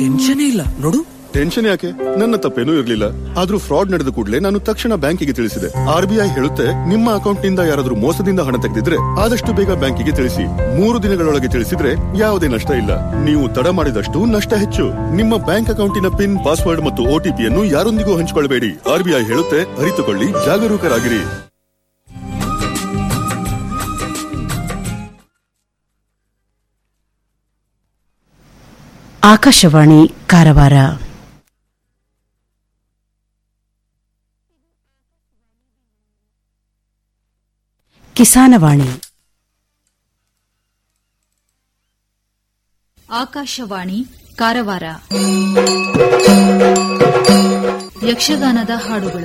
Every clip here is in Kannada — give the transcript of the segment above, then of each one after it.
ಟೆನ್ಷನ್ ಇಲ್ಲ ನೋಡು ಟೆನ್ಷನ್ ಯಾಕೆ ನನ್ನ ತಪ್ಪೇನೂ ಇರ್ಲಿಲ್ಲ ಆದ್ರೂ ಫ್ರಾಡ್ ನಡೆದ ಕೂಡಲೇ ನಾನು ತಕ್ಷಣ ಬ್ಯಾಂಕಿಗೆ ತಿಳಿಸಿದೆ ಆರ್ಬಿಐ ಹೇಳುತ್ತೆ ನಿಮ್ಮ ಅಕೌಂಟ್ ನಿಂದ ಯಾರಾದ್ರೂ ಮೋಸದಿಂದ ಹಣ ತೆಗೆದಿದ್ರೆ ಆದಷ್ಟು ಬೇಗ ಬ್ಯಾಂಕಿಗೆ ತಿಳಿಸಿ ಮೂರು ದಿನಗಳೊಳಗೆ ತಿಳಿಸಿದ್ರೆ ಯಾವುದೇ ನಷ್ಟ ಇಲ್ಲ ನೀವು ತಡ ಮಾಡಿದಷ್ಟು ನಷ್ಟ ಹೆಚ್ಚು ನಿಮ್ಮ ಬ್ಯಾಂಕ್ ಅಕೌಂಟಿನ ಪಿನ್ ಪಾಸ್ವರ್ಡ್ ಮತ್ತು ಒಟಿಪಿಯನ್ನು ಯಾರೊಂದಿಗೂ ಹಂಚಿಕೊಳ್ಳಬೇಡಿ ಆರ್ಬಿಐ ಹೇಳುತ್ತೆ ಅರಿತುಕೊಳ್ಳಿ ಜಾಗರೂಕರಾಗಿರಿ ಆಕಾಶವಾಣಿ ಕಾರವಾರ ಕಿಸಾನವಾಣಿ ಆಕಾಶವಾಣಿ ಕಾರವಾರ ಯಕ್ಷಗಾನದ ಹಾಡುಗಳು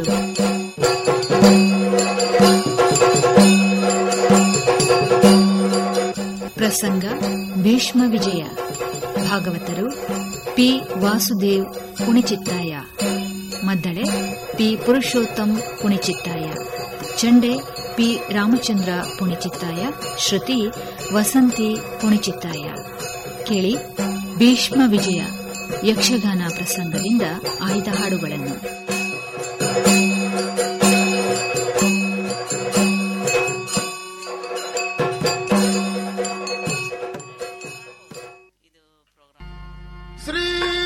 ಪ್ರಸಂಗ ಭೀಷ್ಮ ವಿಜಯ ಭಾಗವತರು ಪಿ ವಾಸುದೇವ್ ಕುಣಿಚಿತ್ತಾಯ ಮದ್ದಳೆ ಪಿ ಪುರುಷೋತ್ತಮ್ ಕುಣಿಚಿತ್ತಾಯ ಚಂಡೆ ಪಿ ರಾಮಚಂದ್ರ ಪುಣಿಚಿತ್ತಾಯ ಶ್ರುತಿ ವಸಂತಿ ಪುಣಿಚಿತ್ತಾಯ ಕೇಳಿ ಭೀಷ್ಮ ವಿಜಯ ಯಕ್ಷಗಾನ ಪ್ರಸಂಗದಿಂದ ಆಯ್ದ ಹಾಡುಗಳನ್ನು ಶ್ರೀ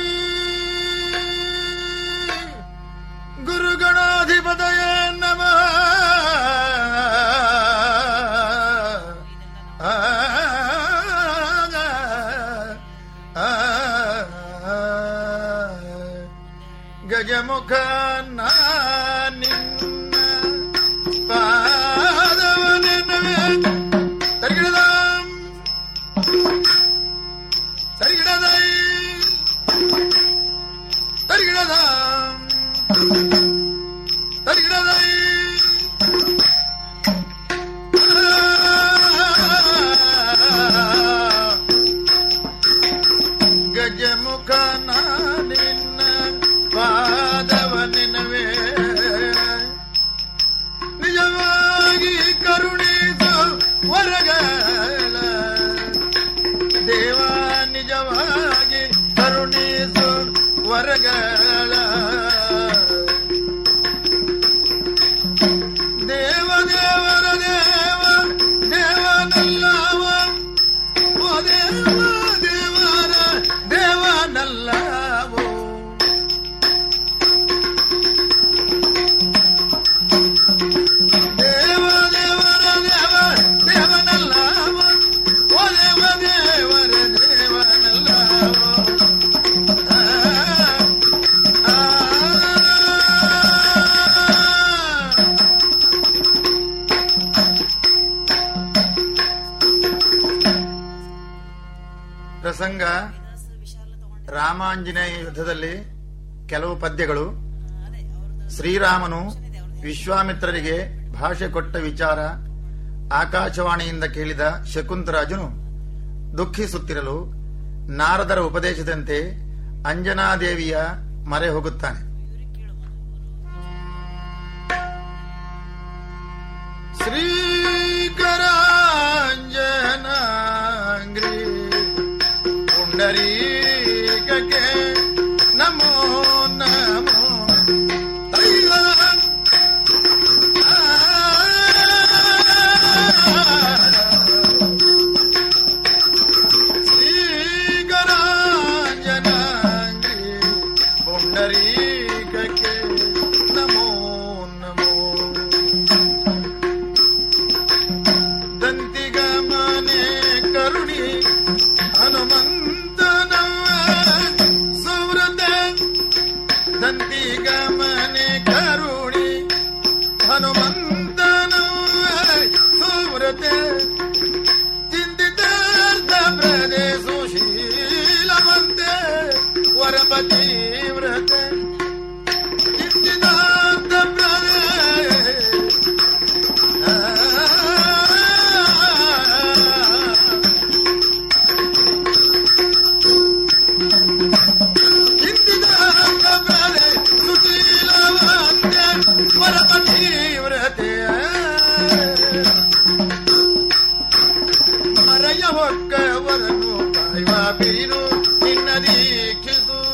ಗುರುಗಣಾಧಿಪತಯ ನಮಃ ಆ, ಆ, ಆ, ಗಜಮುಖ ನಿನ್ನ ಪಾದವನೆನವೆ ತರ್ಗಿಡದಾಂ ತರ್ಗಿಡದೈ ತರ್ಗಿಡದಾಂ ತರ್ಗಿಡದೈ ಗಜಮುಖ ನಿನ್ನ ಪಾದವ ನಿನವೇ ನಿಜವಾಗಿ ಕರುಣಿಸು ಹೊರಗಲ ದೇವ ನಿಜವಾಗಿ ಕರುಣಿಸು ವರಗಳ ದೇವ ದೇವರ ದೇವ ದೇವನಲ್ಲವ ಓ ದೇವ ದೇವರ ದೇವನಲ್ಲವೋ ದೇವ ದೇವರ ದೇವ ದೇವನಲ್ಲವ ಓ ದೇವ ದೇವರ ದೇವನಲ್ಲವೋ ಆ, ಆ, ಪ್ರಸಂಗ ರಾಮಾಂಜನೇಯ ಯುದ್ಧದಲ್ಲಿ ಕೆಲವು ಪದ್ಯಗಳು ಶ್ರೀರಾಮನು ವಿಶ್ವಾಮಿತ್ರರಿಗೆ ಭಾಷೆ ಕೊಟ್ಟ ವಿಚಾರ ಆಕಾಶವಾಣಿಯಿಂದ ಕೇಳಿದ ಶಕುಂತರಾಜನು ದುಃಖಿಸುತ್ತಿರಲು ನಾರದರ ಉಪದೇಶದಂತೆ ಅಂಜನಾದೇವಿಯ ಮರೆ ಹೋಗುತ್ತಾನೆ ಶ್ರೀಕರಾಂಜನಾಂಗ್ರಿ ಪುಂಡರೀಕಕ್ಕೆ ನಮೋ ನಮೋ ತೈಲ ಶ್ರೀಕರಾಂಜನಾಂಗ್ರಿ ಪುಂಡರೀಕಕ್ಕೆ ನಮೋ ನಮೋ ದಂತಿಗಮನೆ ಕರುಣಿ ಹನುಮಂತನ ಸುವ್ರತ ದಂತಿಗಮನೆ ಕರುಣಿ ಹನುಮಂತನ ಸುವ್ರತ ಚಿಂತಿತಾರ್ಥ ಪ್ರದೇಶು ಶೀಲವಂತೆ ವರಪತಿ ವ್ರತ ಚಿಂತಿತಾರ್ಥ ಪ್ರದೇಶ ಮರೆಯ ಹೊಕ್ಕವರನ್ನು ಕಾಯುವ ಬೀರು ನಿನ್ನ ದೀಕ್ಷಿಸು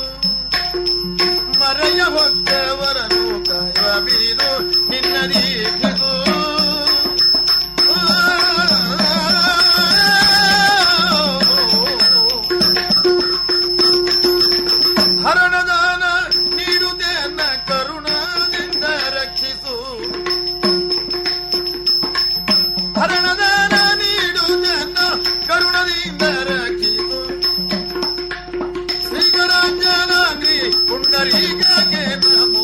ಹರಿಗಗೆ ನಮೋ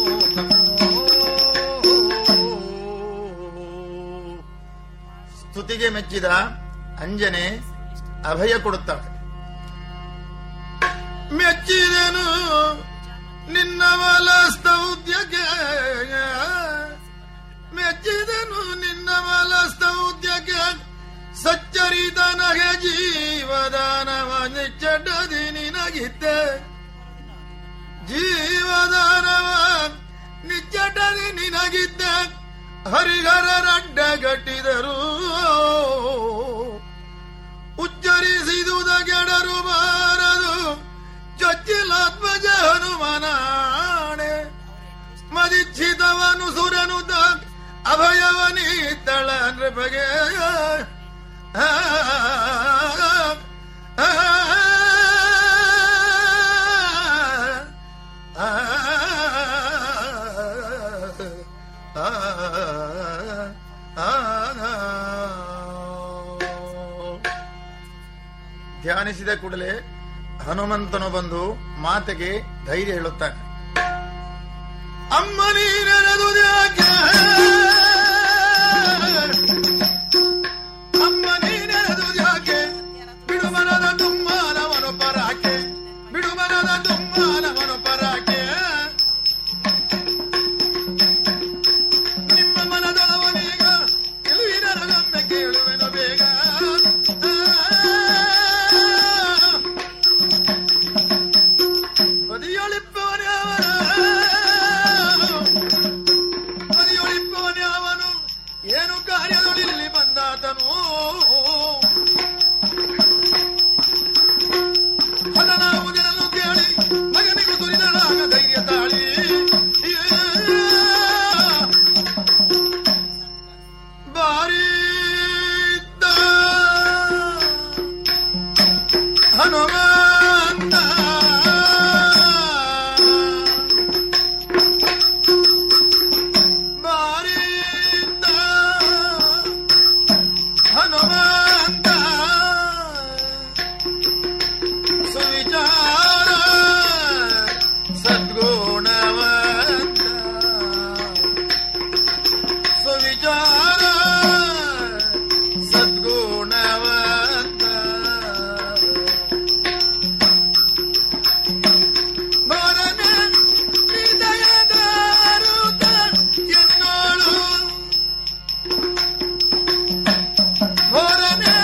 ನಮೋ ಸ್ತುತಿಗೆ ಮೆಚ್ಚಿದ ಅಂಜನೆ ಅಭಯ ಕೊಡುತ್ತಾಳೆ ಮೆಚ್ಚಿದನು ನಿನ್ನ ಬಲ ಸ್ತೌದ್ಯಕ್ಕೆ ಮೆಚ್ಚಿದನು ನಿನ್ನ ಬಲ ಸ್ತೌದ್ಯಕ್ಕೆ ಸಚ್ಚರಿತ ನಗೆ ಜೀವದಾನವ ನಿಚ್ಚಡದಿ ನಿನಗಿದ್ದೆ ಜೀವದಾನವ ನಿಚ್ಚಡದಿ ನಿನಗಿದ್ದೆ ಹರಿಹರರಡ್ಡಗಟ್ಟಿದರು ಉಚ್ಚರಿಸಿದುದ ಗೆಡರು ಬಾರದು ಚೊಚ್ಚಿಲಾತ್ಮಜ ಹನುಮನಾಣೆ ಮದಿಚ್ಛಿತವನು ಸುರನುತ ಅಭಯವನೀತಳ ನೃಪಗೆ ಆ, ಆ, ಆ, ಆ, ಆ, ಧ್ಯಾನಿಸಿದ ಕೂಡಲೇ ಹನುಮಂತನು ಬಂದು ಮಾತೆಗೆ ಧೈರ್ಯ ಹೇಳುತ್ತಾನೆ ಅಮ್ಮ ನೀನೆನದು ಯಾಕೆ ಅಮ್ಮ ನೀನೆನದು ಯಾಕೆ ಬಿಡುಮನದ ತುಮ್ಮನವನು ಪರಾಕೆ ಬಿಡುಮನದ ತುಮ್ಮನವನು ಪರಾಕೆ ನಿಮ್ಮ ಮನದೊಳವನೀಗ ಗೆಲುವಿನರಗೊಮ್ಮೆ ಕೇಳುವೆನು ಬೇಗ ಪದಿಯೊಳಿಪ್ಪವನವನ ಪದಿಯೊಳಿಪ್ಪವನವನು ಏನು ಕಾರ್ಯದೊಳಿಲ್ಲಿ ಬಂದಾತನು ಹದನಾವುದೆನನ್ನು ಕೇಳಿ ಮಗನಿಗೂ ತುರಿದಳಾಗ ಧೈರ್ಯ ತಾಳಿ ಬಾರಿ ಹನುಮಂತ ಬಾರಿದ್ದ ಹನುಮಂತ ಸುವಿಚಾರ ಸದ್ಗುಣವಂತ ಸುವಿಚಾರ ಸದ್ಗುಣವಂತ ಭರತ ಹೃದಯದಾರುತ ಎನ್ನೋಳು ಭರತ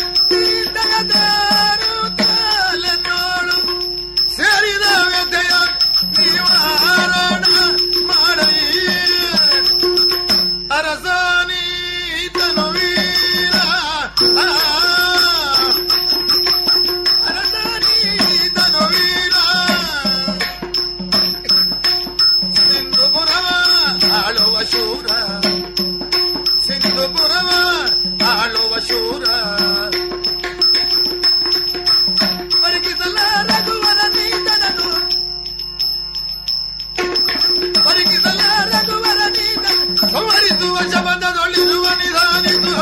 ಹೃದಯದಾರುತಲೆನ್ನೋಳು ಸೇರಿದ ವ್ಯಥೆಯ ನಿವಾರಣ ಮಾಡಲಿ ಅರಸನೀತನು ವೀರ ಅರಸನೀತನು ವೀರ ಸಿಂಧುಪುರವ ಆಳುವ ಶೂರ ಸಿಂಧುಪುರವ ಆಳುವ ಶೂರ ಪರಿಗಿಸಲ ರಘುವರ ನೀತನನು ಪರಿಗಿಸಲ ರಘುವರ ನೀತನ ಸಂಹರಿಸುವ ಶಬದದೊಳಿರುವ ನಿಧಾನಿತು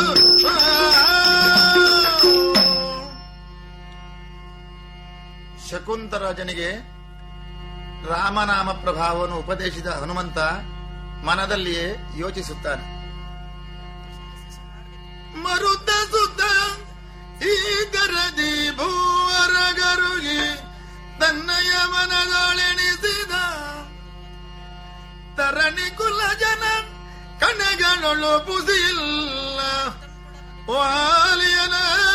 ಶಕುಂತರಾಜನಿಗೆ ರಾಮನಾಮ ಪ್ರಭಾವವನ್ನು ಉಪದೇಶಿಸಿದ ಹನುಮಂತ ಮನದಲ್ಲಿಯೇ ಯೋಚಿಸುತ್ತಾನೆ ಮರುತ ಸುತ್ತ ಈ ಗರದಿ ಭೂವರಗರುಗಿ ತನ್ನಯ ಮನದೊಳೆಣಿಸಿದ ತರಣಿ ಕುಲ ಜನ ಕಣಗಳೊಳು ಪುಸಿಲ್ಲ ವಾಲಿಯನ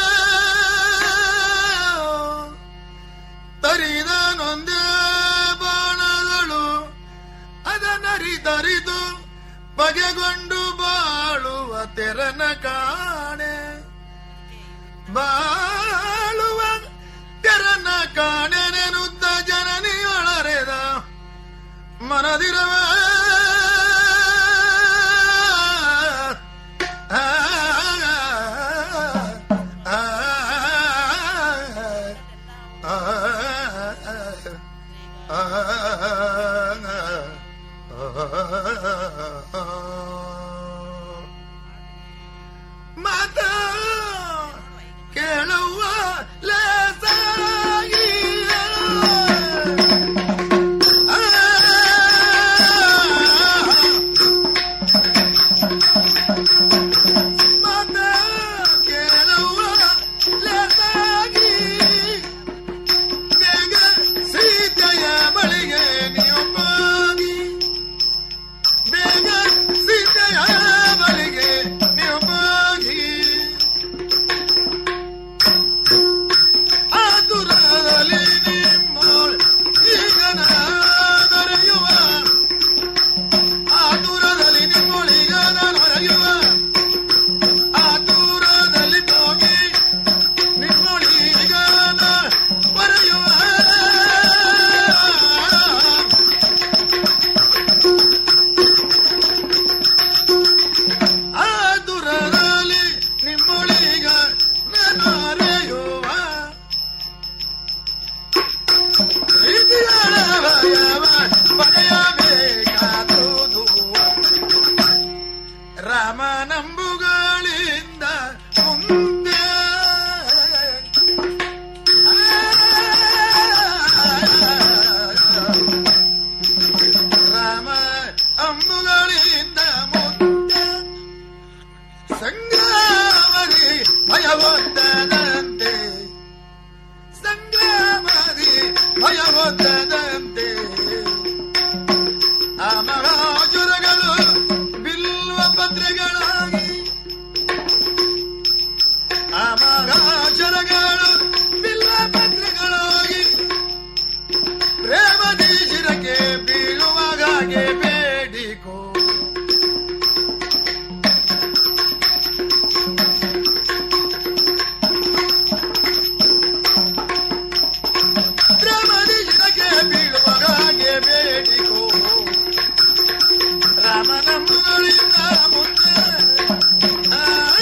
ತರಿದನೊಂದೇ ಬಾಣದಳು ಅದನರಿತರಿದು ಬಗೆಗೊಂಡು ಬಾಳುವ ತೆರನ ಕಾಣೆ ಬಾಳುವ ತೆರನ ಕಾಣೆನೆನುತ್ತ ಜನನಿಯೊಳರೆದ ಮನದಿರವ ಆ, ಆ, ಆ, ಆ, ಮಾತ ಕೇಳುವ ಲೇಸಾಗಿ ಆ ಭಯವ ಪಡೆಯಬೇಕಾದುದು ರಾಮನಂಬುಗಳಿಂದ ಮುಂದೆ ರಾಮ ಅಂಬುಗಳಿಂದ ಮುಂದೆ ಸಂಗ್ರಾಮದಿ ಭಯವೊದ್ದದಂತೆ ಸಂಗ್ರಾಮದಿ ಭಯವೊದ್ದದಂತೆ ಆ ಮಹಾಜುರಗಳು ಬಿಲ್ವ ಪತ್ರೆಗಳಾಗಿ ಆ ಮಹಾಜುರಗಳು ಬಿಲ್ವ ಪತ್ರೆಗಳಾಗಿ ಪ್ರೇಮದಿ ಶಿರಕ್ಕೆ ಬೀಳುವಾಗೆ ಬೇಡಿಕೋ ಪ್ರೇಮದಿ ಶಿರಕ್ಕೆ ಬೀಳುವಾಗೆ ಬೇಡಿಕೋ ರಾಮನಮ್ಮಗಳಿಂದ ಮುಂದೆ ಆ,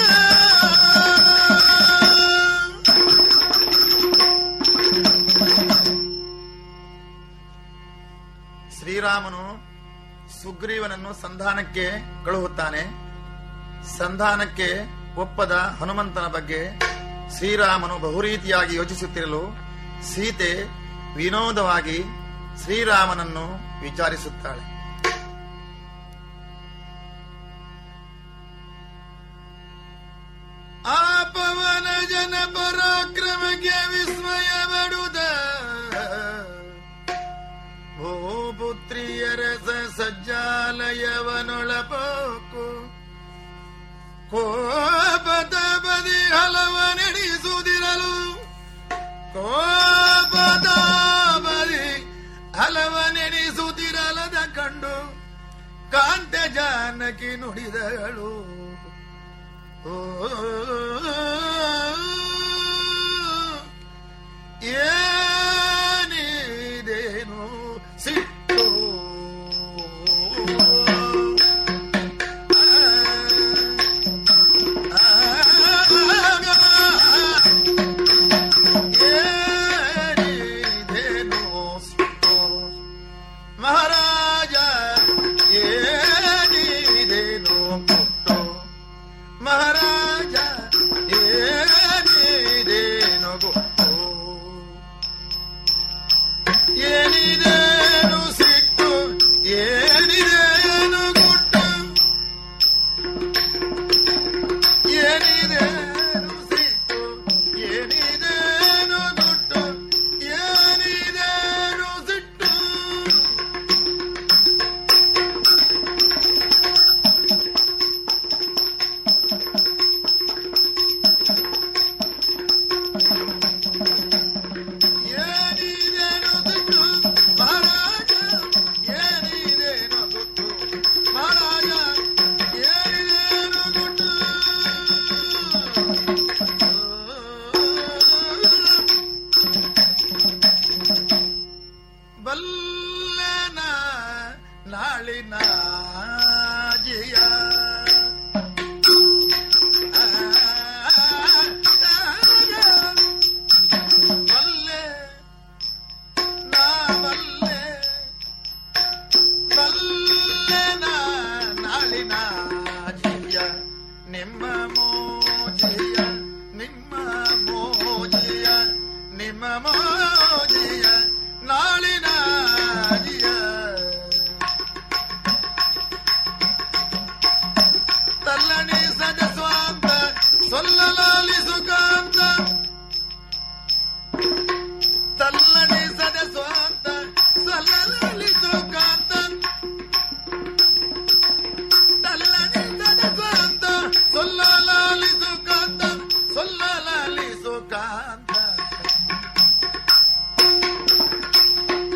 ಶ್ರೀರಾಮನು ಸುಗ್ರೀವನನ್ನು ಸಂಧಾನಕ್ಕೆ ಕಳುಹುತ್ತಾನೆ ಸಂಧಾನಕ್ಕೆ ಒಪ್ಪದ ಹನುಮಂತನ ಬಗ್ಗೆ ಶ್ರೀರಾಮನು ಬಹುರೀತಿಯಾಗಿ ಯೋಚಿಸುತ್ತಿರಲು ಸೀತೆ ವಿನೋದವಾಗಿ ಶ್ರೀರಾಮನನ್ನು ವಿಚಾರಿಸುತ್ತಾಳೆ ಆ ಪವನ ಜನ ಪರಾಕ್ರಮಕ್ಕೆ ವಿಸ್ಮಯ ಬಡುದ ಭೂಪುತ್ರಿಯರಸ ಸಜ್ಜಾಲಯವನೊಳಪೋಕು ಕೋಪದ ಬದಿ ಹಲವ ನಡೆಸುವುದಿರಲು ಕೋಪದ ಬದಿ ಹಲವ ನೆನೆಸುತ್ತಿರಲದ ಕಂಡು ಕಾಂತೆ ಜಾನಕಿ ನುಡಿದಳು ಓ ಏನಿದೇನು ಸಿಟ್ಟು ಏನಿದೇನು ಸಿಟ್ಟು ಮಹಾರಾಜ ಏನಿದೇನು ಪುಟ್ಟು ಮಹಾರಾಜ ಏನಿದೇನು ಗುಟ್ಟು ಏನಿದೇನು ಸಿಟ್ಟು ಏನಿದೇನು ಗುಟ್ಟು ಏನಿದೇನು ಸಿಟ್ಟು ಏನಿದೇನು ಗುಟ್ಟು ಏನಿದೇನು ಸಿಟ್ಟು ಏನಿದೇನು ಸಿಟ್ಟು ಮಹಾರಾಜ ಏನಿದೇನು ಗುಟ್ಟು ಮಹಾರಾಜ ಏನಿದೇನು ಗುಟ್ಟು ಬಲ್ಲನ ನಾಳಿನ ಜಿಯ ಬಲ್ಲೆ ನಾ ಬಲ್ಲೆ ಬಲ್ಲೆನ ನಾಳಿನ ಜಿಯ ನಿಮ್ಮ ಮೋಜಿಯ ನಿಮ್ಮ ಮೋಜಿಯ ನಿಮ್ಮ ಮೋಜಿಯ ನಾಳಿನ ಜಿಯ ತಲ್ಲಣಿ ಸದ ಸ್ವಾಂತ ಸೊಲ್ಲಲಾಲಿಸು ಕಾಂತ ತಲ್ಲಣಿ ಸದ ಸ್ವಾಂತ ಸೊಲ್ಲಲಾಲಿಸು ಕಾಂತ ತಲ್ಲಣಿ ಸದ ಸ್ವಾಂತ ಸೊಲ್ಲಲಾಲಿಸು ಕಾಂತ ಸೊಲ್ಲಲಾಲಿಸು ಕಾಂತ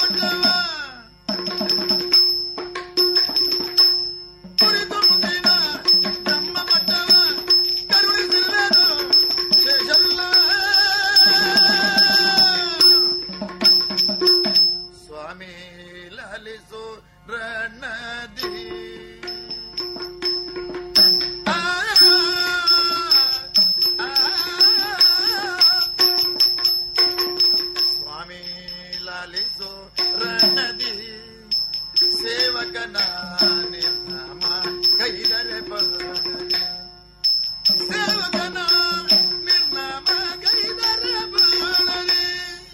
ಪಟ್ಟವ ಕುರಿತು ಮುಂದಿನ ಬ್ರಹ್ಮ ಪಟ್ಟವ ಕರುಣಿಸಿರುವೆನು ಶೇಷವಿಲ್ಲ ಸ್ವಾಮಿ ಲಾಲಿಸು ರಣದಿ ಆ, ಆ, ಸ್ವಾಮಿ ಲಾಲಿಸು ರಣದಿ ಸೇವಕನ ನಿರ್ನಾಮ ಕೈದರೆ ಬರಲಿ ಸೇವಕನ ನಿರ್ನಾಮ ಕೈದರೆ ಬರಲಿ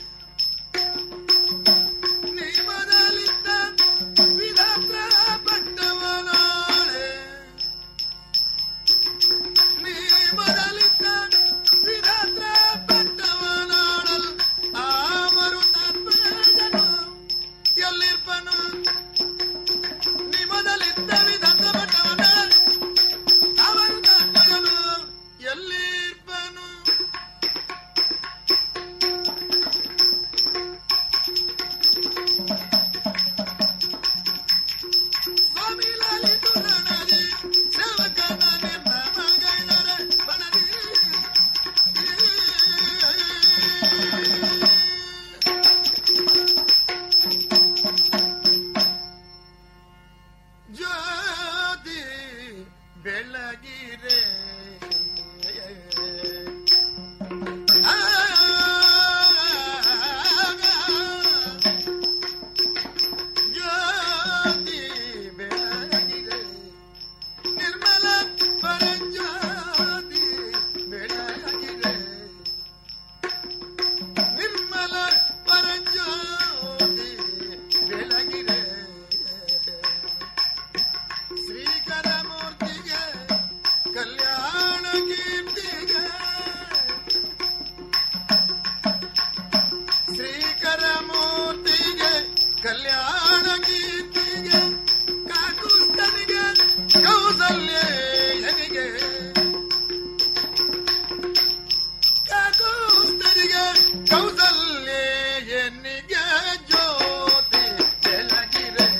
ನೀ ಮೊದಲಿದ್ದ ವಿಧಾತ್ರ ಪಟ್ಟವನಾಳೆ ನೀ ಮೊದಲಿದ್ದ ವಿಧಾತ್ರ ಪಟ್ಟವನಾಳಲ್ ಆ ಮರುತಾತ್ಮಜನು ಎಲ್ಲಿರ್ಪನು ನೀ ಮೊದಲಿದ್ದ ವಿಧಾತ್ರ ಪಟ್ಟವನಾಳಲ್ ಅವರು ತಾತ್ಮಜನು ಎಲ್ಲಿರ್ಪನು ಸ್ವಾಮಿ ಲಾಲಿತು ರಣದಿ ಸೇವಕನ ನಿಮ್ಮ ಮಗೈದರೆ ಬಣದಿ ಜ್ಯೋತಿ ಬೆಳಗಿರೆ ಆ ಜ್ಯೋತಿ ಬೆಳಗಿದೆ ನಿರ್ಮಲ ಪರಂಜ್ಯೋತಿ ಬೆಳಗಿದೆ ನಿರ್ಮಲ ಪರಂಜ್ಯೋತಿ ಬೆಳಗಿದೆ ಶ್ರೀಕರ ಮೂರ್ತಿಗೆ ಕಲ್ಯಾಣ ಕೀರ್ತಿಗೆ ಶ್ರೀಕರ ಮೂರ್ತಿಗೆ ಕಲ್ಯಾಣ ಕೀರ್ತಿಗೆ ಕಾಕುಸ್ತನಿಗೆ ಕೌಸಲ್ಯನಿಗೆ ಕಾಕುಸ್ತನಿಗೆ ಕೌಸಲ್ಯನಿಗೆ ಜ್ಯೋತಿ ಬೆಳಗಿರೆ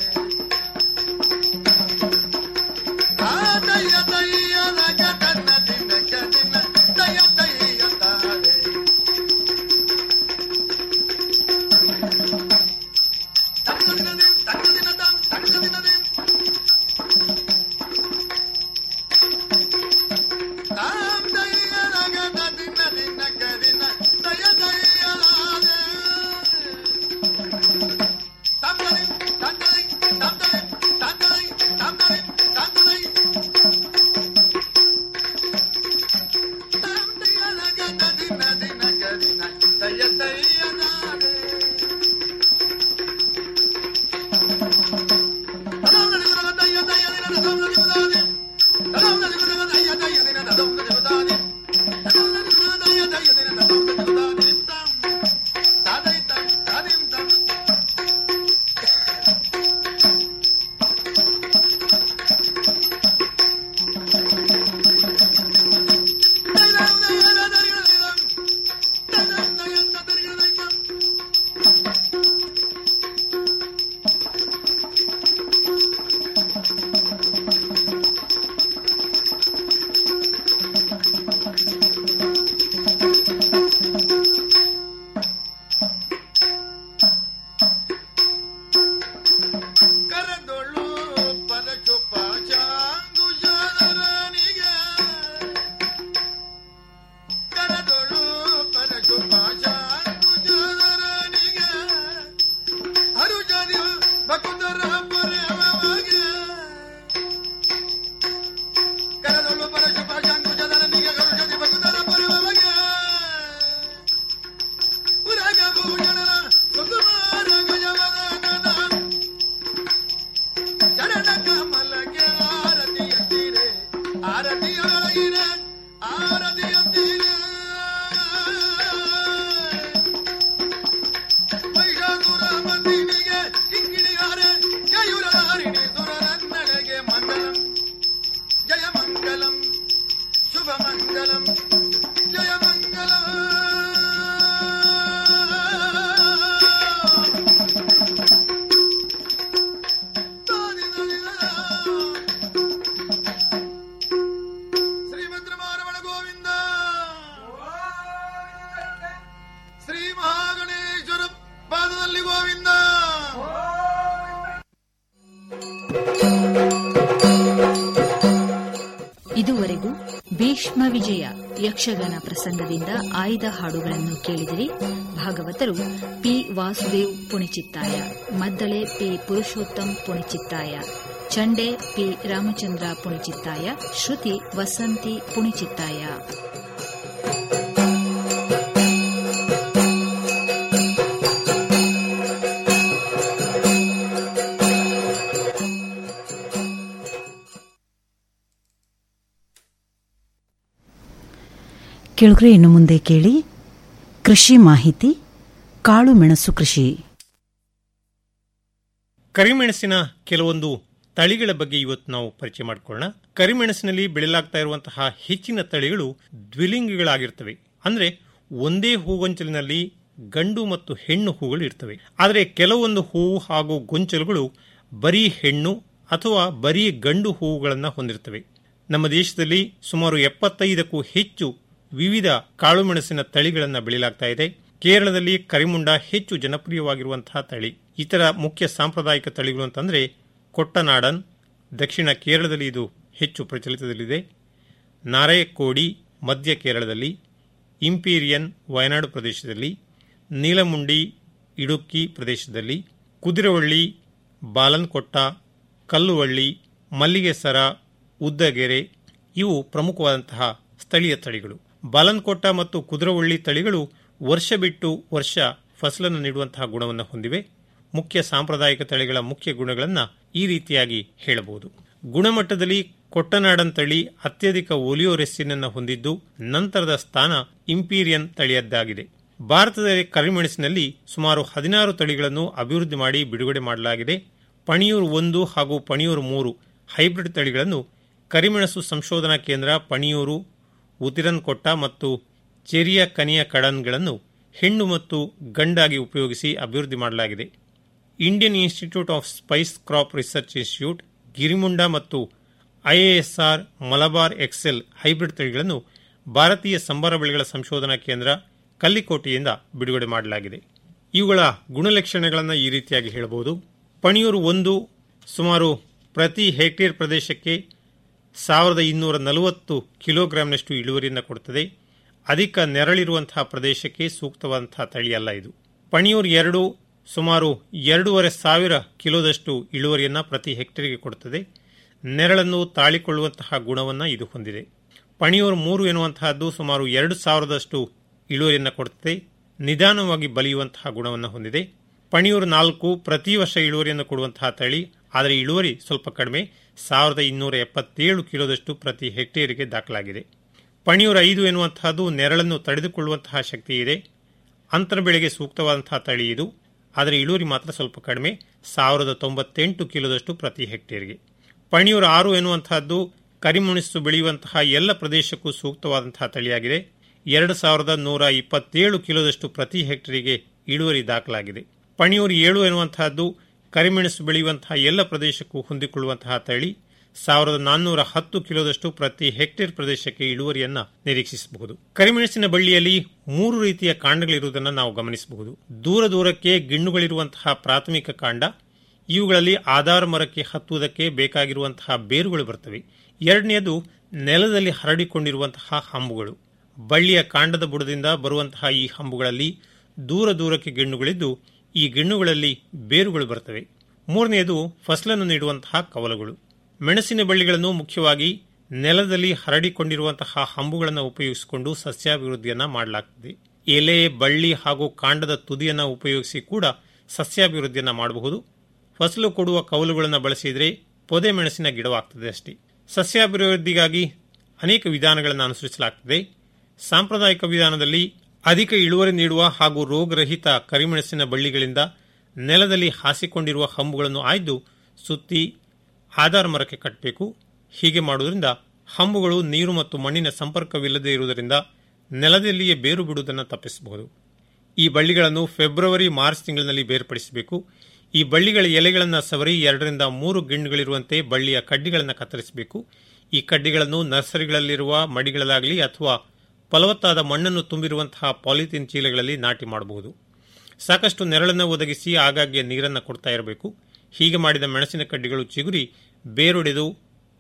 ಆ ದಯ್ಯ ದಯ್ಯದ ಗದನ ದಿನ ಗದಿನ ದಯ ದಯ್ಯ ತಾರೆ ತಕ್ಕದಿನದಿಂ ತಕ್ಕದಿನದಂ ತಕ್ಕದಿನದಿಂ ತಾಂ ದಯ್ಯದ ಗದನ ದಿನ ಗದಿನ ದಯ ದಯ್ಯಲಾದೆ ತಂದರಿ ತಂದರಿ ತಂದರಿ ತಂದರಿ ತಂದರಿ ತಂದರಿ ತಾಂ ದಯ್ಯದ ಗದನ ದಿನ ಗದಿನ ದಯ ದಯ್ಯಲಾದೆ ಕರದೊಳು ಪರಚುಪ ಚಾಂಗುಜಾದರನಿಗೆ ಕರದೊಳು ಪರಚುಪ ಚಾಂಗುಜಾದರನಿಗೆ ಹರುಜನಿ ಭಕ್ತರ ಪರ್ಯಮಗೆ ಕರದೊಳು ಪರಚುಪ ಚಾಂಗುಜಾದರನಿಗೆ ಹರುಜನಿ ಭಕ್ತರ ಪರ್ಯಮಗೆ ಪುರಗ ಭೂಷಣರ ಸುಕುಮಾರ ಗಜವದನದ ಚರಣ ಕಮಲಗೆ ಆರತಿಯಂತೀರೆ ಆರತಿಯೊಳಗಿರೆ ಆರತಿಯಂತೀರೆ ಮಹಿಷಾಸುರ ಮಂದಿನಿಗೆ ಕಿಂಗಿಣಿಗಾರೆ ಕೈಯುರಾರಿಣಿ ಸುರರ ಭೀಷ್ಮ ವಿಜಯ ಯಕ್ಷಗಾನ ಪ್ರಸಂಗದಿಂದ ಆಯ್ದ ಹಾಡುಗಳನ್ನು ಕೇಳಿದಿರಿ ಭಾಗವತರು ಪಿ ವಾಸುದೇವ್ ಪುಣಿಚಿತ್ತಾಯ ಮದ್ದಳೆ ಪಿ ಪುರುಷೋತ್ತಮ್ ಪುಣಿಚಿತ್ತಾಯ ಚಂಡೆ ಪಿ ರಾಮಚಂದ್ರ ಪುಣಿಚಿತ್ತಾಯ ಶ್ರುತಿ ವಸಂತಿ ಪುಣಿಚಿತ್ತಾಯ ಕೆಳಗರೆ ಇನ್ನು ಮುಂದೆ ಕೇಳಿ ಕೃಷಿ ಮಾಹಿತಿ ಕಾಳು ಮೆಣಸು ಕೃಷಿ ಕರಿಮೆಣಸಿನ ಕೆಲವೊಂದು ತಳಿಗಳ ಬಗ್ಗೆ ಇವತ್ತು ನಾವು ಪರಿಚಯ ಮಾಡಿಕೊಳ್ಳೋಣ ಕರಿಮೆಣಸಿನಲ್ಲಿ ಬೆಳೆಯಲಾಗ್ತಾ ಇರುವಂತಹ ಹೆಚ್ಚಿನ ತಳಿಗಳು ದ್ವಿಲಿಂಗಿಗಳಾಗಿರ್ತವೆ ಅಂದ್ರೆ ಒಂದೇ ಹೂಗೊಂಚಲಿನಲ್ಲಿ ಗಂಡು ಮತ್ತು ಹೆಣ್ಣು ಹೂಗಳು ಇರ್ತವೆ ಆದರೆ ಕೆಲವೊಂದು ಹೂವು ಹಾಗೂ ಗೊಂಚಲುಗಳು ಬರೀ ಹೆಣ್ಣು ಅಥವಾ ಬರೀ ಗಂಡು ಹೂವುಗಳನ್ನು ಹೊಂದಿರ್ತವೆ ನಮ್ಮ ದೇಶದಲ್ಲಿ ಸುಮಾರು ಎಪ್ಪತ್ತೈದಕ್ಕೂ ಹೆಚ್ಚು ವಿವಿಧ ಕಾಳುಮೆಣಸಿನ ತಳಿಗಳನ್ನು ಬೆಳೆಯಲಾಗ್ತಾ ಇದೆ ಕೇರಳದಲ್ಲಿ ಕರಿಮುಂಡ ಹೆಚ್ಚು ಜನಪ್ರಿಯವಾಗಿರುವಂತಹ ತಳಿ ಇತರ ಮುಖ್ಯ ಸಾಂಪ್ರದಾಯಿಕ ತಳಿಗಳು ಅಂತಂದ್ರೆ ಕೊಟ್ಟನಾಡನ್ ದಕ್ಷಿಣ ಕೇರಳದಲ್ಲಿ ಇದು ಹೆಚ್ಚು ಪ್ರಚಲಿತದಲ್ಲಿದೆ ನಾರಾಯಕೋಡಿ ಮಧ್ಯ ಕೇರಳದಲ್ಲಿ ಇಂಪೀರಿಯನ್ ವಯನಾಡು ಪ್ರದೇಶದಲ್ಲಿ ನೀಲಮುಂಡಿ ಇಡುಕ್ಕಿ ಪ್ರದೇಶದಲ್ಲಿ ಕುದಿರವಳ್ಳಿ ಬಾಲನ್ಕೊಟ್ಟ ಕಲ್ಲುವಳ್ಳಿ ಮಲ್ಲಿಗೆಸರ ಉದ್ದಗೆರೆ ಇವು ಪ್ರಮುಖವಾದಂತಹ ಸ್ಥಳೀಯ ತಳಿಗಳು ಬಾಲನ್ಕೊಟ್ಟ ಮತ್ತು ಕುದುರವಳ್ಳಿ ತಳಿಗಳು ವರ್ಷ ಬಿಟ್ಟು ವರ್ಷ ಫಸಲನ್ನು ನೀಡುವಂತಹ ಗುಣವನ್ನು ಹೊಂದಿವೆ ಮುಖ್ಯ ಸಾಂಪ್ರದಾಯಿಕ ತಳಿಗಳ ಮುಖ್ಯ ಗುಣಗಳನ್ನು ಈ ರೀತಿಯಾಗಿ ಹೇಳಬಹುದು ಗುಣಮಟ್ಟದಲ್ಲಿ ಕೊಟ್ಟನಾಡನ್ ತಳಿ ಅತ್ಯಧಿಕ ಒಲಿಯೋರೆಸ್ಸಿನನ್ನು ಹೊಂದಿದ್ದು ನಂತರದ ಸ್ಥಾನ ಇಂಪೀರಿಯನ್ ತಳಿಯದ್ದಾಗಿದೆ ಭಾರತದ ಕರಿಮೆಣಸಿನಲ್ಲಿ ಸುಮಾರು ಹದಿನಾರು ತಳಿಗಳನ್ನು ಅಭಿವೃದ್ಧಿ ಮಾಡಿ ಬಿಡುಗಡೆ ಮಾಡಲಾಗಿದೆ ಪಣಿಯೂರು ಒಂದು ಹಾಗೂ ಪಣಿಯೂರು ಮೂರು ಹೈಬ್ರಿಡ್ ತಳಿಗಳನ್ನು ಕರಿಮೆಣಸು ಸಂಶೋಧನಾ ಕೇಂದ್ರ ಪಣಿಯೂರು ಉತಿರನ್ಕೊಟ್ಟ ಮತ್ತು ಚೆರಿಯ ಕನಿಯ ಕಡನ್ಗಳನ್ನು ಹೆಣ್ಣು ಮತ್ತು ಗಂಡಾಗಿ ಉಪಯೋಗಿಸಿ ಅಭಿವೃದ್ಧಿ ಮಾಡಲಾಗಿದೆ Indian Institute of Spice Crop Research Institute Girimunda ಮತ್ತು ಐಎಎಸ್ಆರ್ ಮಲಬಾರ್ ಎಕ್ಸೆಲ್ ಹೈಬ್ರಿಡ್ ತಳಿಗಳನ್ನು ಭಾರತೀಯ ಸಂಬಾರ ಬೆಳೆಗಳ ಸಂಶೋಧನಾ ಕೇಂದ್ರ ಕಲ್ಲಿಕೋಟೆಯಿಂದ ಬಿಡುಗಡೆ ಮಾಡಲಾಗಿದೆ ಇವುಗಳ ಗುಣಲಕ್ಷಣಗಳನ್ನು ಈ ರೀತಿಯಾಗಿ ಹೇಳಬಹುದು ಪಣಿಯೂರು ಒಂದು ಸುಮಾರು ಪ್ರತಿ ಹೆಕ್ಟೇರ್ ಪ್ರದೇಶಕ್ಕೆ ಸಾವಿರದ ಇನ್ನೂರ ನಲವತ್ತು ಕಿಲೋಗ್ರಾಂನಷ್ಟು ಇಳುವರಿಯನ್ನು ಕೊಡುತ್ತದೆ ಅಧಿಕ ನೆರಳಿರುವಂತಹ ಪ್ರದೇಶಕ್ಕೆ ಸೂಕ್ತವಾದಂತಹ ತಳಿಯಲ್ಲ ಇದು ಪಣಿಯೂರು ಎರಡು ಸುಮಾರು ಎರಡೂವರೆ ಸಾವಿರ ಕಿಲೋದಷ್ಟು ಇಳುವರಿಯನ್ನು ಪ್ರತಿ ಹೆಕ್ಟೇರ್ಗೆ ಕೊಡುತ್ತದೆ ನೆರಳನ್ನು ತಾಳಿಕೊಳ್ಳುವಂತಹ ಗುಣವನ್ನು ಇದು ಹೊಂದಿದೆ ಪಣಿಯೂರು ಮೂರು ಎನ್ನುವಂತಹದ್ದು ಸುಮಾರು ಎರಡು ಸಾವಿರದಷ್ಟು ಇಳುವರಿಯನ್ನು ಕೊಡುತ್ತದೆ ನಿಧಾನವಾಗಿ ಬಲಿಯುವಂತಹ ಗುಣವನ್ನು ಹೊಂದಿದೆ ಪಣಿಯೂರು ನಾಲ್ಕು ಪ್ರತಿ ವರ್ಷ ಇಳುವರಿಯನ್ನು ಕೊಡುವಂತಹ ತಳಿ ಆದರೆ ಇಳುವರಿ ಸ್ವಲ್ಪ ಕಡಿಮೆ ಸಾವಿರದ ಇನ್ನೂರ ಎಪ್ಪತ್ತೇಳು ಕಿಲೋದಷ್ಟು ಪ್ರತಿ ಹೆಕ್ಟೇರಿಗೆ ದಾಖಲಾಗಿದೆ ಪಣಿಯೂರು ಐದು ಎನ್ನುವಂತಹದ್ದು ನೆರಳನ್ನು ತಡೆದುಕೊಳ್ಳುವಂತಹ ಶಕ್ತಿ ಇದೆ ಅಂತರ ಬೆಳೆಗೆ ಸೂಕ್ತವಾದಂತಹ ತಳಿ ಇದು ಆದರೆ ಇಳುವರಿ ಮಾತ್ರ ಸ್ವಲ್ಪ ಕಡಿಮೆ ಸಾವಿರದ ತೊಂಬತ್ತೆಂಟು ಕಿಲೋದಷ್ಟು ಪ್ರತಿ ಹೆಕ್ಟೇರ್ಗೆ ಪಣಿಯೂರು ಆರು ಎನ್ನುವಂತಹದ್ದು ಕರಿಮುಣಿಸು ಬೆಳೆಯುವಂತಹ ಎಲ್ಲ ಪ್ರದೇಶಕ್ಕೂ ಸೂಕ್ತವಾದಂತಹ ತಳಿಯಾಗಿದೆ ಎರಡು ಸಾವಿರದ ನೂರ ಇಪ್ಪತ್ತೇಳು ಕಿಲೋದಷ್ಟು ಪ್ರತಿ ಹೆಕ್ಟೇರಿಗೆ ಇಳುವರಿ ದಾಖಲಾಗಿದೆ ಪಣಿಯೂರು ಏಳು ಎನ್ನುವಂತಹದ್ದು ಕರಿಮೆಣಸು ಬೆಳೆಯುವಂತಹ ಎಲ್ಲ ಪ್ರದೇಶಕ್ಕೂ ಹೊಂದಿಕೊಳ್ಳುವಂತಹ ತಳಿ ಸಾವಿರದ ನಾನ್ನೂರ ಹತ್ತು ಕಿಲೋದಷ್ಟು ಪ್ರತಿ ಹೆಕ್ಟೇರ್ ಪ್ರದೇಶಕ್ಕೆ ಇಳುವರಿಯನ್ನ ನಿರೀಕ್ಷಿಸಬಹುದು ಕರಿಮೆಣಸಿನ ಬಳ್ಳಿಯಲ್ಲಿ ಮೂರು ರೀತಿಯ ಕಾಂಡಗಳಿರುವುದನ್ನು ನಾವು ಗಮನಿಸಬಹುದು ದೂರ ದೂರಕ್ಕೆ ಗಿಣ್ಣುಗಳಿರುವಂತಹ ಪ್ರಾಥಮಿಕ ಕಾಂಡ ಇವುಗಳಲ್ಲಿ ಆಧಾರ ಮರಕ್ಕೆ ಹತ್ತುವುದಕ್ಕೆ ಬೇಕಾಗಿರುವಂತಹ ಬೇರುಗಳು ಬರ್ತವೆ ಎರಡನೆಯದು ನೆಲದಲ್ಲಿ ಹರಡಿಕೊಂಡಿರುವಂತಹ ಹಂಬುಗಳು ಬಳ್ಳಿಯ ಕಾಂಡದ ಬುಡದಿಂದ ಬರುವಂತಹ ಈ ಹಂಬುಗಳಲ್ಲಿ ದೂರ ದೂರಕ್ಕೆ ಗಿಣ್ಣುಗಳಿದ್ದು ಈ ಗಿಣ್ಣುಗಳಲ್ಲಿ ಬೇರುಗಳು ಬರ್ತವೆ ಮೂರನೆಯದು ಫಸಲನ್ನು ನೀಡುವಂತಹ ಕವಲುಗಳು ಮೆಣಸಿನ ಬಳ್ಳಿಗಳನ್ನು ಮುಖ್ಯವಾಗಿ ನೆಲದಲ್ಲಿ ಹರಡಿಕೊಂಡಿರುವಂತಹ ಹಂಬುಗಳನ್ನು ಉಪಯೋಗಿಸಿಕೊಂಡು ಸಸ್ಯಾಭಿವೃದ್ಧಿಯನ್ನ ಮಾಡಲಾಗ್ತದೆ ಎಲೆ ಬಳ್ಳಿ ಹಾಗೂ ಕಾಂಡದ ತುದಿಯನ್ನು ಉಪಯೋಗಿಸಿ ಕೂಡ ಸಸ್ಯಾಭಿವೃದ್ಧಿಯನ್ನ ಮಾಡಬಹುದು ಫಸಲು ಕೊಡುವ ಕವಲುಗಳನ್ನು ಬಳಸಿದರೆ ಪೊದೆ ಮೆಣಸಿನ ಗಿಡವಾಗ್ತದೆ ಅಷ್ಟೇ ಸಸ್ಯಾಭಿವೃದ್ಧಿಗಾಗಿ ಅನೇಕ ವಿಧಾನಗಳನ್ನು ಅನುಸರಿಸಲಾಗ್ತದೆ ಸಾಂಪ್ರದಾಯಿಕ ವಿಧಾನದಲ್ಲಿ ಅಧಿಕ ಇಳುವರಿ ನೀಡುವ ಹಾಗೂ ರೋಗರಹಿತ ಕರಿಮೆಣಸಿನ ಬಳ್ಳಿಗಳಿಂದ ನೆಲದಲ್ಲಿ ಹಾಸಿಕೊಂಡಿರುವ ಹಂಬುಗಳನ್ನು ಆಯ್ದು ಸುತ್ತಿ ಆಧಾರ ಮರಕ್ಕೆ ಕಟ್ಟಬೇಕು ಹೀಗೆ ಮಾಡುವುದರಿಂದ ಹಂಬುಗಳು ನೀರು ಮತ್ತು ಮಣ್ಣಿನ ಸಂಪರ್ಕವಿಲ್ಲದೆ ಇರುವುದರಿಂದ ನೆಲದಲ್ಲಿಯೇ ಬೇರು ಬಿಡುವುದನ್ನು ತಪ್ಪಿಸಬಹುದು ಈ ಬಳ್ಳಿಗಳನ್ನು ಫೆಬ್ರವರಿ ಮಾರ್ಚ್ ತಿಂಗಳಿನಲ್ಲಿ ಬೇರ್ಪಡಿಸಬೇಕು ಈ ಬಳ್ಳಿಗಳ ಎಲೆಗಳನ್ನು ಸವರಿ ಎರಡರಿಂದ ಮೂರು ಗಿಣ್ಣುಗಳಿರುವಂತೆ ಬಳ್ಳಿಯ ಕಡ್ಡಿಗಳನ್ನು ಕತ್ತರಿಸಬೇಕು ಈ ಕಡ್ಡಿಗಳನ್ನು ನರ್ಸರಿಗಳಲ್ಲಿರುವ ಮಡಿಗಳಲ್ಲಾಗಲಿ ಅಥವಾ ಫಲವತ್ತಾದ ಮಣ್ಣನ್ನು ತುಂಬಿರುವಂತಹ ಪಾಲಿಥೀನ್ ಚೀಲಗಳಲ್ಲಿ ನಾಟಿ ಮಾಡಬಹುದು ಸಾಕಷ್ಟು ನೆರಳನ್ನು ಒದಗಿಸಿ ಆಗಾಗ್ಗೆ ನೀರನ್ನು ಕೊಡ್ತಾ ಇರಬೇಕು ಹೀಗೆ ಮಾಡಿದ ಮೆಣಸಿನ ಕಡ್ಡಿಗಳು ಚಿಗುರಿ ಬೇರೊಡೆದು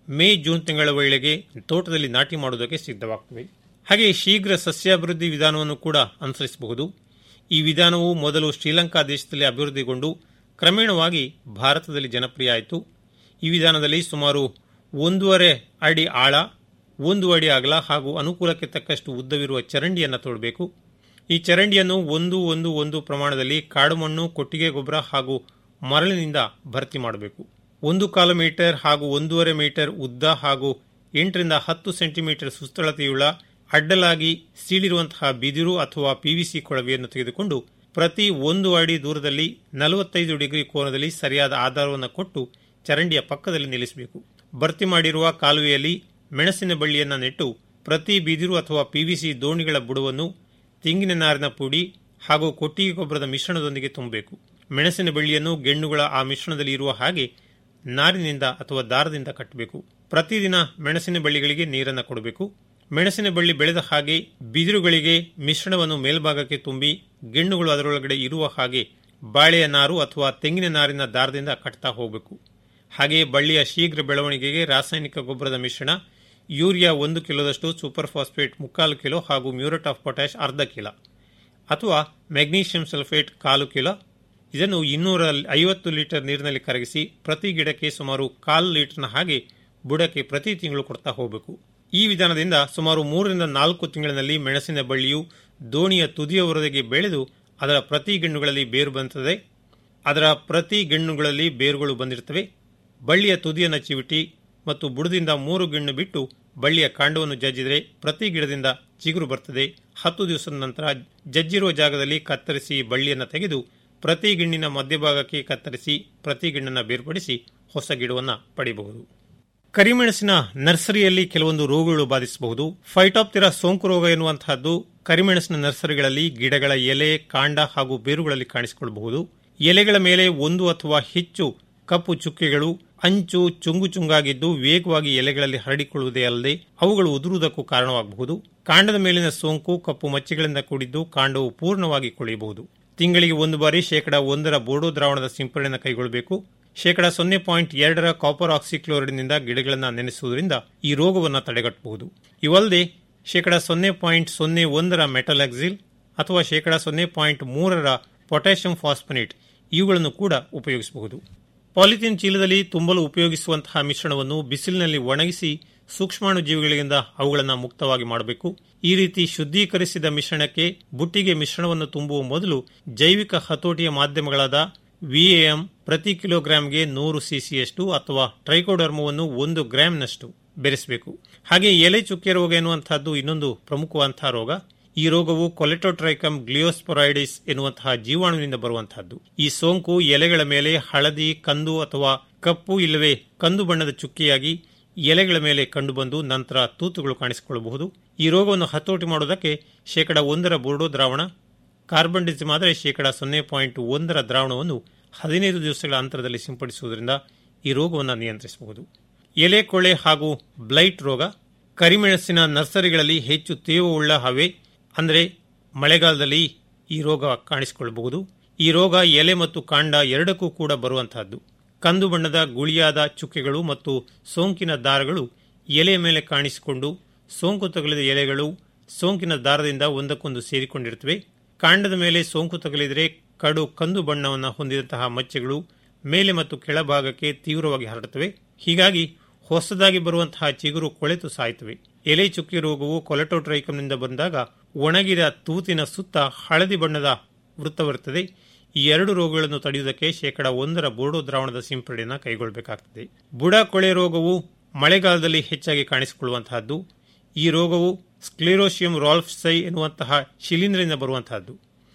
ಮೇ ಜೂನ್ ತಿಂಗಳ ವೇಳೆಗೆ ತೋಟದಲ್ಲಿ ನಾಟಿ ಮಾಡುವುದಕ್ಕೆ ಸಿದ್ಧವಾಗುತ್ತವೆ ಹಾಗೆ ಶೀಘ್ರ ಸಸ್ಯಾಭಿವೃದ್ಧಿ ವಿಧಾನವನ್ನು ಕೂಡ ಅನುಸರಿಸಬಹುದು ಈ ವಿಧಾನವು ಮೊದಲು ಶ್ರೀಲಂಕಾ ದೇಶದಲ್ಲಿ ಅಭಿವೃದ್ಧಿಗೊಂಡು ಕ್ರಮೇಣವಾಗಿ ಭಾರತದಲ್ಲಿ ಜನಪ್ರಿಯ ಆಯಿತು ಈ ವಿಧಾನದಲ್ಲಿ ಸುಮಾರು ಒಂದೂವರೆ ಅಡಿ ಆಳ ಒಂದು ಅಡಿ ಅಗಲ ಹಾಗೂ ಅನುಕೂಲಕ್ಕೆ ತಕ್ಕಷ್ಟು ಉದ್ದವಿರುವ ಚರಂಡಿಯನ್ನು ತೋಡಬೇಕು ಈ ಚರಂಡಿಯನ್ನು ಒಂದು ಒಂದು ಒಂದು ಪ್ರಮಾಣದಲ್ಲಿ ಕಾಡುಮಣ್ಣು ಕೊಟ್ಟಿಗೆ ಗೊಬ್ಬರ ಹಾಗೂ ಮರಳಿನಿಂದ ಭರ್ತಿ ಮಾಡಬೇಕು ಒಂದು ಕಾಲು ಮೀಟರ್ ಹಾಗೂ ಒಂದೂವರೆ ಮೀಟರ್ ಉದ್ದ ಹಾಗೂ ಎಂಟರಿಂದ ಹತ್ತು ಸೆಂಟಿಮೀಟರ್ ಸುಸ್ಥಳತೆಯುಳ್ಳ ಅಡ್ಡಲಾಗಿ ಸೀಳಿರುವಂತಹ ಬಿದಿರು ಅಥವಾ ಪಿವಿಸಿ ಕೊಳವೆಯನ್ನು ತೆಗೆದುಕೊಂಡು ಪ್ರತಿ ಒಂದು ಅಡಿ ದೂರದಲ್ಲಿ ನಲವತ್ತೈದು ಡಿಗ್ರಿ ಕೋನದಲ್ಲಿ ಸರಿಯಾದ ಆಧಾರವನ್ನು ಕೊಟ್ಟು ಚರಂಡಿಯ ಪಕ್ಕದಲ್ಲಿ ನಿಲ್ಲಿಸಬೇಕು ಭರ್ತಿ ಮಾಡಿರುವ ಕಾಲುವೆಯಲ್ಲಿ ಮೆಣಸಿನ ಬಳ್ಳಿಯನ್ನು ನೆಟ್ಟು ಪ್ರತಿ ಬಿದಿರು ಅಥವಾ ಪಿವಿಸಿ ದೋಣಿಗಳ ಬುಡವನ್ನು ತೆಂಗಿನ ನಾರಿನ ಪುಡಿ ಹಾಗೂ ಕೊಟ್ಟಿಗೆ ಗೊಬ್ಬರದ ಮಿಶ್ರಣದೊಂದಿಗೆ ತುಂಬಬೇಕು ಮೆಣಸಿನ ಬಳ್ಳಿಯನ್ನು ಗೆಣ್ಣುಗಳ ಆ ಮಿಶ್ರಣದಲ್ಲಿ ಇರುವ ಹಾಗೆ ನಾರಿನಿಂದ ಅಥವಾ ದಾರದಿಂದ ಕಟ್ಟಬೇಕು ಪ್ರತಿದಿನ ಮೆಣಸಿನ ಬಳ್ಳಿಗಳಿಗೆ ನೀರನ್ನು ಕೊಡಬೇಕು ಮೆಣಸಿನ ಬಳ್ಳಿ ಬೆಳೆದ ಹಾಗೆ ಬಿದಿರುಗಳಿಗೆ ಮಿಶ್ರಣವನ್ನು ಮೇಲ್ಭಾಗಕ್ಕೆ ತುಂಬಿ ಗೆಣ್ಣುಗಳು ಅದರೊಳಗಡೆ ಇರುವ ಹಾಗೆ ಬಾಳೆಯ ನಾರು ಅಥವಾ ತೆಂಗಿನ ನಾರಿನ ದಾರದಿಂದ ಕಟ್ತಾ ಹೋಗಬೇಕು ಹಾಗೆಯೇ ಬಳ್ಳಿಯ ಶೀಘ್ರ ಬೆಳವಣಿಗೆಗೆ ರಾಸಾಯನಿಕ ಗೊಬ್ಬರದ ಮಿಶ್ರಣ ಯೂರಿಯಾ ಒಂದು ಕಿಲೋದಷ್ಟು ಸೂಪರ್ ಫಾಸ್ಫೇಟ್ ಮುಕ್ಕಾಲು ಕಿಲೋ ಹಾಗೂ ಮ್ಯೂರೇಟ್ ಆಫ್ ಪೊಟ್ಯಾಶ್ ಅರ್ಧ ಕಿಲೋ ಅಥವಾ ಮೆಗ್ನೀಷಿಯಂ ಸಲ್ಫೇಟ್ ಕಾಲು ಕಿಲೋ ಇದನ್ನು ಇನ್ನೂರ ಐವತ್ತು ಲೀಟರ್ ನೀರಿನಲ್ಲಿ ಕರಗಿಸಿ ಪ್ರತಿ ಗಿಡಕ್ಕೆ ಸುಮಾರು ಕಾಲು ಲೀಟರ್ನ ಹಾಗೆ ಬುಡಕ್ಕೆ ಪ್ರತಿ ತಿಂಗಳು ಕೊಡ್ತಾ ಹೋಗಬೇಕು ಈ ವಿಧಾನದಿಂದ ಸುಮಾರು ಮೂರರಿಂದ ನಾಲ್ಕು ತಿಂಗಳಿನಲ್ಲಿ ಮೆಣಸಿನ ಬಳ್ಳಿಯು ದೋಣಿಯ ತುದಿಯವರೆಗೆ ಬೆಳೆದು ಅದರ ಪ್ರತಿ ಗೆಣ್ಣುಗಳಲ್ಲಿ ಬೇರು ಬಂದಿರುತ್ತದೆ ಅದರ ಪ್ರತಿ ಗೆಣ್ಣುಗಳಲ್ಲಿ ಬೇರುಗಳು ಬಂದಿರುತ್ತವೆ ಬಳ್ಳಿಯ ತುದಿಯನ್ನು ಚಿವಿಟಿ ಮತ್ತು ಬುಡದಿಂದ ಮೂರು ಗೆಣ್ಣು ಬಿಟ್ಟು ಬಳ್ಳಿಯ ಕಾಂಡವನ್ನು ಜಜ್ಜಿದರೆ ಪ್ರತಿ ಗಿಡದಿಂದ ಚಿಗುರು ಬರ್ತದೆ ಹತ್ತು ದಿವಸದ ನಂತರ ಜಜ್ಜಿರುವ ಜಾಗದಲ್ಲಿ ಕತ್ತರಿಸಿ ಬಳ್ಳಿಯನ್ನು ತೆಗೆದು ಪ್ರತಿ ಗಿಣ್ಣಿನ ಮಧ್ಯಭಾಗಕ್ಕೆ ಕತ್ತರಿಸಿ ಪ್ರತಿ ಗಿಣ್ಣನ್ನು ಬೇರ್ಪಡಿಸಿ ಹೊಸ ಗಿಡವನ್ನು ಪಡೆಯಬಹುದು ಕರಿಮೆಣಸಿನ ನರ್ಸರಿಯಲ್ಲಿ ಕೆಲವೊಂದು ರೋಗಗಳು ಬಾಧಿಸಬಹುದು ಫೈಟಾಪ್ತಿರಾ ಸೋಂಕು ರೋಗ ಎನ್ನುವಂತಹದ್ದು ಕರಿಮೆಣಸಿನ ನರ್ಸರಿಗಳಲ್ಲಿ ಗಿಡಗಳ ಎಲೆ ಕಾಂಡ ಹಾಗೂ ಬೇರುಗಳಲ್ಲಿ ಕಾಣಿಸಿಕೊಳ್ಳಬಹುದು ಎಲೆಗಳ ಮೇಲೆ ಒಂದು ಅಥವಾ ಹೆಚ್ಚು ಕಪ್ಪು ಚುಕ್ಕೆಗಳು ಅಂಚು ಚುಂಗು ಚುಂಗಾಗಿದ್ದು ವೇಗವಾಗಿ ಎಲೆಗಳಲ್ಲಿ ಹರಡಿಕೊಳ್ಳುವುದೇ ಅಲ್ಲದೆ ಅವುಗಳು ಉದುರುವುದಕ್ಕೂ ಕಾರಣವಾಗಬಹುದು ಕಾಂಡದ ಮೇಲಿನ ಸೋಂಕು ಕಪ್ಪು ಮಚ್ಚೆಗಳಿಂದ ಕೂಡಿದ್ದು ಕಾಂಡವು ಪೂರ್ಣವಾಗಿ ಕೊಳೆಯಬಹುದು ತಿಂಗಳಿಗೆ ಒಂದು ಬಾರಿ ಶೇಕಡ ಒಂದರ ಬೋರ್ಡೋ ದ್ರಾವಣದ ಸಿಂಪಡಣೆಯನ್ನು ಕೈಗೊಳ್ಳಬೇಕು ಶೇಕಡ ಸೊನ್ನೆ ಪಾಯಿಂಟ್ ಎರಡರ ಕಾಪರ್ ಆಕ್ಸಿಕ್ಲೋರೈಡ್ನಿಂದ ಗಿಡಗಳನ್ನು ನೆನೆಸುವುದರಿಂದ ಈ ರೋಗವನ್ನು ತಡೆಗಟ್ಟಬಹುದು ಇವಲ್ಲದೆ ಶೇಕಡ ಸೊನ್ನೆ ಪಾಯಿಂಟ್ ಸೊನ್ನೆ ಒಂದರ ಮೆಟಲಾಕ್ಸಿಲ್ ಅಥವಾ ಶೇಕಡ ಸೊನ್ನೆ ಪಾಯಿಂಟ್ ಮೂರರ ಪೊಟ್ಯಾಷಿಯಂ ಫಾಸ್ಫನೇಟ್ ಇವುಗಳನ್ನು ಕೂಡ ಉಪಯೋಗಿಸಬಹುದು ಪಾಲಿಥೀನ್ ಚೀಲದಲ್ಲಿ ತುಂಬಲು ಉಪಯೋಗಿಸುವಂತಹ ಮಿಶ್ರಣವನ್ನು ಬಿಸಿಲಿನಲ್ಲಿ ಒಣಗಿಸಿ ಸೂಕ್ಷ್ಮಾಣು ಜೀವಿಗಳಿಂದ ಅವುಗಳನ್ನು ಮುಕ್ತವಾಗಿ ಮಾಡಬೇಕು ಈ ರೀತಿ ಶುದ್ಧೀಕರಿಸಿದ ಮಿಶ್ರಣಕ್ಕೆ ಬುಟ್ಟಿಗೆ ಮಿಶ್ರಣವನ್ನು ತುಂಬುವ ಮೊದಲು ಜೈವಿಕ ಹತೋಟಿಯ ಮಾಧ್ಯಮಗಳಾದ ವಿಎಎಂ ಪ್ರತಿ ಕಿಲೋಗ್ರಾಂಗೆ ನೂರು ಸಿಸಿಯಷ್ಟು ಅಥವಾ ಟ್ರೈಕೋಡರ್ಮವನ್ನು ಒಂದು ಗ್ರಾಂನಷ್ಟು ಬೆರೆಸಬೇಕು ಹಾಗೆ ಎಲೆ ಚುಕ್ಕೆ ರೋಗ ಎನ್ನುವಂತಹದ್ದು ಇನ್ನೊಂದು ಪ್ರಮುಖವಾದಂತಹ ರೋಗ ಈ ರೋಗವು ಕೊಲೆಟೋಟ್ರೈಕಮ್ ಗ್ಲಿಯೋಸ್ಪೊರೈಡಿಸ್ ಎನ್ನುವಂತಹ ಜೀವಾಣುವಿನಿಂದ ಬರುವಂತಹದ್ದು ಈ ಸೋಂಕು ಎಲೆಗಳ ಮೇಲೆ ಹಳದಿ ಕಂದು ಅಥವಾ ಕಪ್ಪು ಇಲ್ಲವೇ ಕಂದು ಬಣ್ಣದ ಚುಕ್ಕಿಯಾಗಿ ಎಲೆಗಳ ಮೇಲೆ ಕಂಡುಬಂದು ನಂತರ ತೂತುಗಳು ಕಾಣಿಸಿಕೊಳ್ಳಬಹುದು ಈ ರೋಗವನ್ನು ಹತೋಟಿ ಮಾಡುವುದಕ್ಕೆ ಶೇಕಡ ಒಂದರ ಬೋರ್ಡೋ ದ್ರಾವಣ ಕಾರ್ಬನ್ ಡಿಸಿಮ್ ಆದರೆ ಶೇಕಡ ಸೊನ್ನೆ ಪಾಯಿಂಟ್ ಒಂದರ ದ್ರಾವಣವನ್ನು ಹದಿನೈದು ದಿವಸಗಳ ಅಂತರದಲ್ಲಿ ಸಿಂಪಡಿಸುವುದರಿಂದ ಈ ರೋಗವನ್ನು ನಿಯಂತ್ರಿಸಬಹುದು ಎಲೆ ಕೊಳೆ ಹಾಗೂ ಬ್ಲೈಟ್ ರೋಗ ಕರಿಮೆಣಸಿನ ನರ್ಸರಿಗಳಲ್ಲಿ ಹೆಚ್ಚು ತೇವವುಳ್ಳ ಹವೆ ಅಂದರೆ ಮಳೆಗಾಲದಲ್ಲಿ ಈ ರೋಗ ಕಾಣಿಸಿಕೊಳ್ಳಬಹುದು ಈ ರೋಗ ಎಲೆ ಮತ್ತು ಕಾಂಡ ಎರಡಕ್ಕೂ ಕೂಡ ಬರುವಂತಹದ್ದು ಕಂದು ಬಣ್ಣದ ಗುಳಿಯಾದ ಚುಕ್ಕೆಗಳು ಮತ್ತು ಸೋಂಕಿನ ದಾರಗಳು ಎಲೆಯ ಮೇಲೆ ಕಾಣಿಸಿಕೊಂಡು ಸೋಂಕು ತಗುಲಿದ ಎಲೆಗಳು ಸೋಂಕಿನ ದಾರದಿಂದ ಒಂದಕ್ಕೊಂದು ಸೇರಿಕೊಂಡಿರುತ್ತವೆ ಕಾಂಡದ ಮೇಲೆ ಸೋಂಕು ತಗುಲಿದರೆ ಕಡು ಕಂದು ಬಣ್ಣವನ್ನು ಹೊಂದಿದಂತಹ ಮಚ್ಚೆಗಳು ಮೇಲೆ ಮತ್ತು ಕೆಳಭಾಗಕ್ಕೆ ತೀವ್ರವಾಗಿ ಹರಡುತ್ತವೆ ಹೀಗಾಗಿ ಹೊಸದಾಗಿ ಬರುವಂತಹ ಚಿಗುರು ಕೊಳೆತು ಸಾಯ್ತವೆ ಎಲೆ ಚುಕ್ಕಿ ರೋಗವು ಕೊಲೆಟೋಟ್ರೈಕಮ್ನಿಂದ ಬಂದಾಗ ಒಣಗಿದ ತೂತಿನ ಸುತ್ತ ಹಳದಿ ಬಣ್ಣದ ವೃತ್ತವಿರುತ್ತದೆ ಈ ಎರಡು ರೋಗಗಳನ್ನು ತಡೆಯುವುದಕ್ಕೆ ಶೇಕಡ ಒಂದರ ಬೋರ್ಡೋ ದ್ರಾವಣದ ಸಿಂಪಡಣೆಯನ್ನು ಕೈಗೊಳ್ಳಬೇಕಾಗುತ್ತದೆ ಬುಡ ಕೊಳೆ ರೋಗವು ಮಳೆಗಾಲದಲ್ಲಿ ಹೆಚ್ಚಾಗಿ ಕಾಣಿಸಿಕೊಳ್ಳುವಂತಹದ್ದು ಈ ರೋಗವು ಸ್ಕ್ಲೇರೋಶಿಯಂ ರಾಲ್ಫ್ಸೈ ಎನ್ನುವಂತಹ ಶಿಲೀಂಧ್ರದಿಂದ ಬರುವಂತಹದ್ದು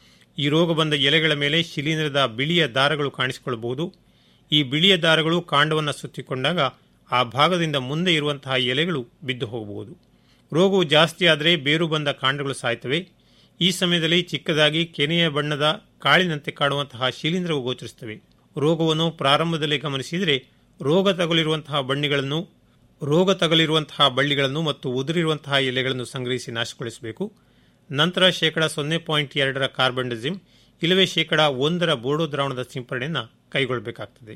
ಈ ರೋಗ ಬಂದ ಎಲೆಗಳ ಮೇಲೆ ಶಿಲೀಂಧ್ರದ ಬಿಳಿಯ ದಾರಗಳು ಕಾಣಿಸಿಕೊಳ್ಳಬಹುದು ಈ ಬಿಳಿಯ ದಾರಗಳು ಕಾಂಡವನ್ನು ಸುತ್ತಿಕೊಂಡಾಗ ಆ ಭಾಗದಿಂದ ಮುಂದೆ ಇರುವಂತಹ ಎಲೆಗಳು ಬಿದ್ದು ಹೋಗಬಹುದು ರೋಗವು ಜಾಸ್ತಿಯಾದರೆ ಬೇರು ಬಂದ ಕಾಂಡಗಳು ಸಾಯ್ತವೆ ಈ ಸಮಯದಲ್ಲಿ ಚಿಕ್ಕದಾಗಿ ಕೆನೆಯ ಬಣ್ಣದ ಕಾಳಿನಂತೆ ಕಾಣುವಂತಹ ಶಿಲೀಂಧ್ರವು ಗೋಚರಿಸುತ್ತವೆ ರೋಗವನ್ನು ಪ್ರಾರಂಭದಲ್ಲಿ ಗಮನಿಸಿದರೆ ರೋಗ ತಗುಲಿರುವಂತಹ ಬಣ್ಣಿಗಳನ್ನು ರೋಗ ತಗುಲಿರುವಂತಹ ಬಳ್ಳಿಗಳನ್ನು ಮತ್ತು ಉದುರಿರುವಂತಹ ಎಲೆಗಳನ್ನು ಸಂಗ್ರಹಿಸಿ ನಾಶಗೊಳಿಸಬೇಕು ನಂತರ ಶೇಕಡ ಸೊನ್ನೆ ಪಾಯಿಂಟ್ ಎರಡರ ಕಾರ್ಬನ್ ಡಿಸಿಮ್ ಇಲ್ಲವೇ ಶೇಕಡ ಒಂದರ ಬೋರ್ಡೋ ದ್ರಾವಣದ ಸಿಂಪಡಣೆಯನ್ನು ಕೈಗೊಳ್ಳಬೇಕಾಗುತ್ತದೆ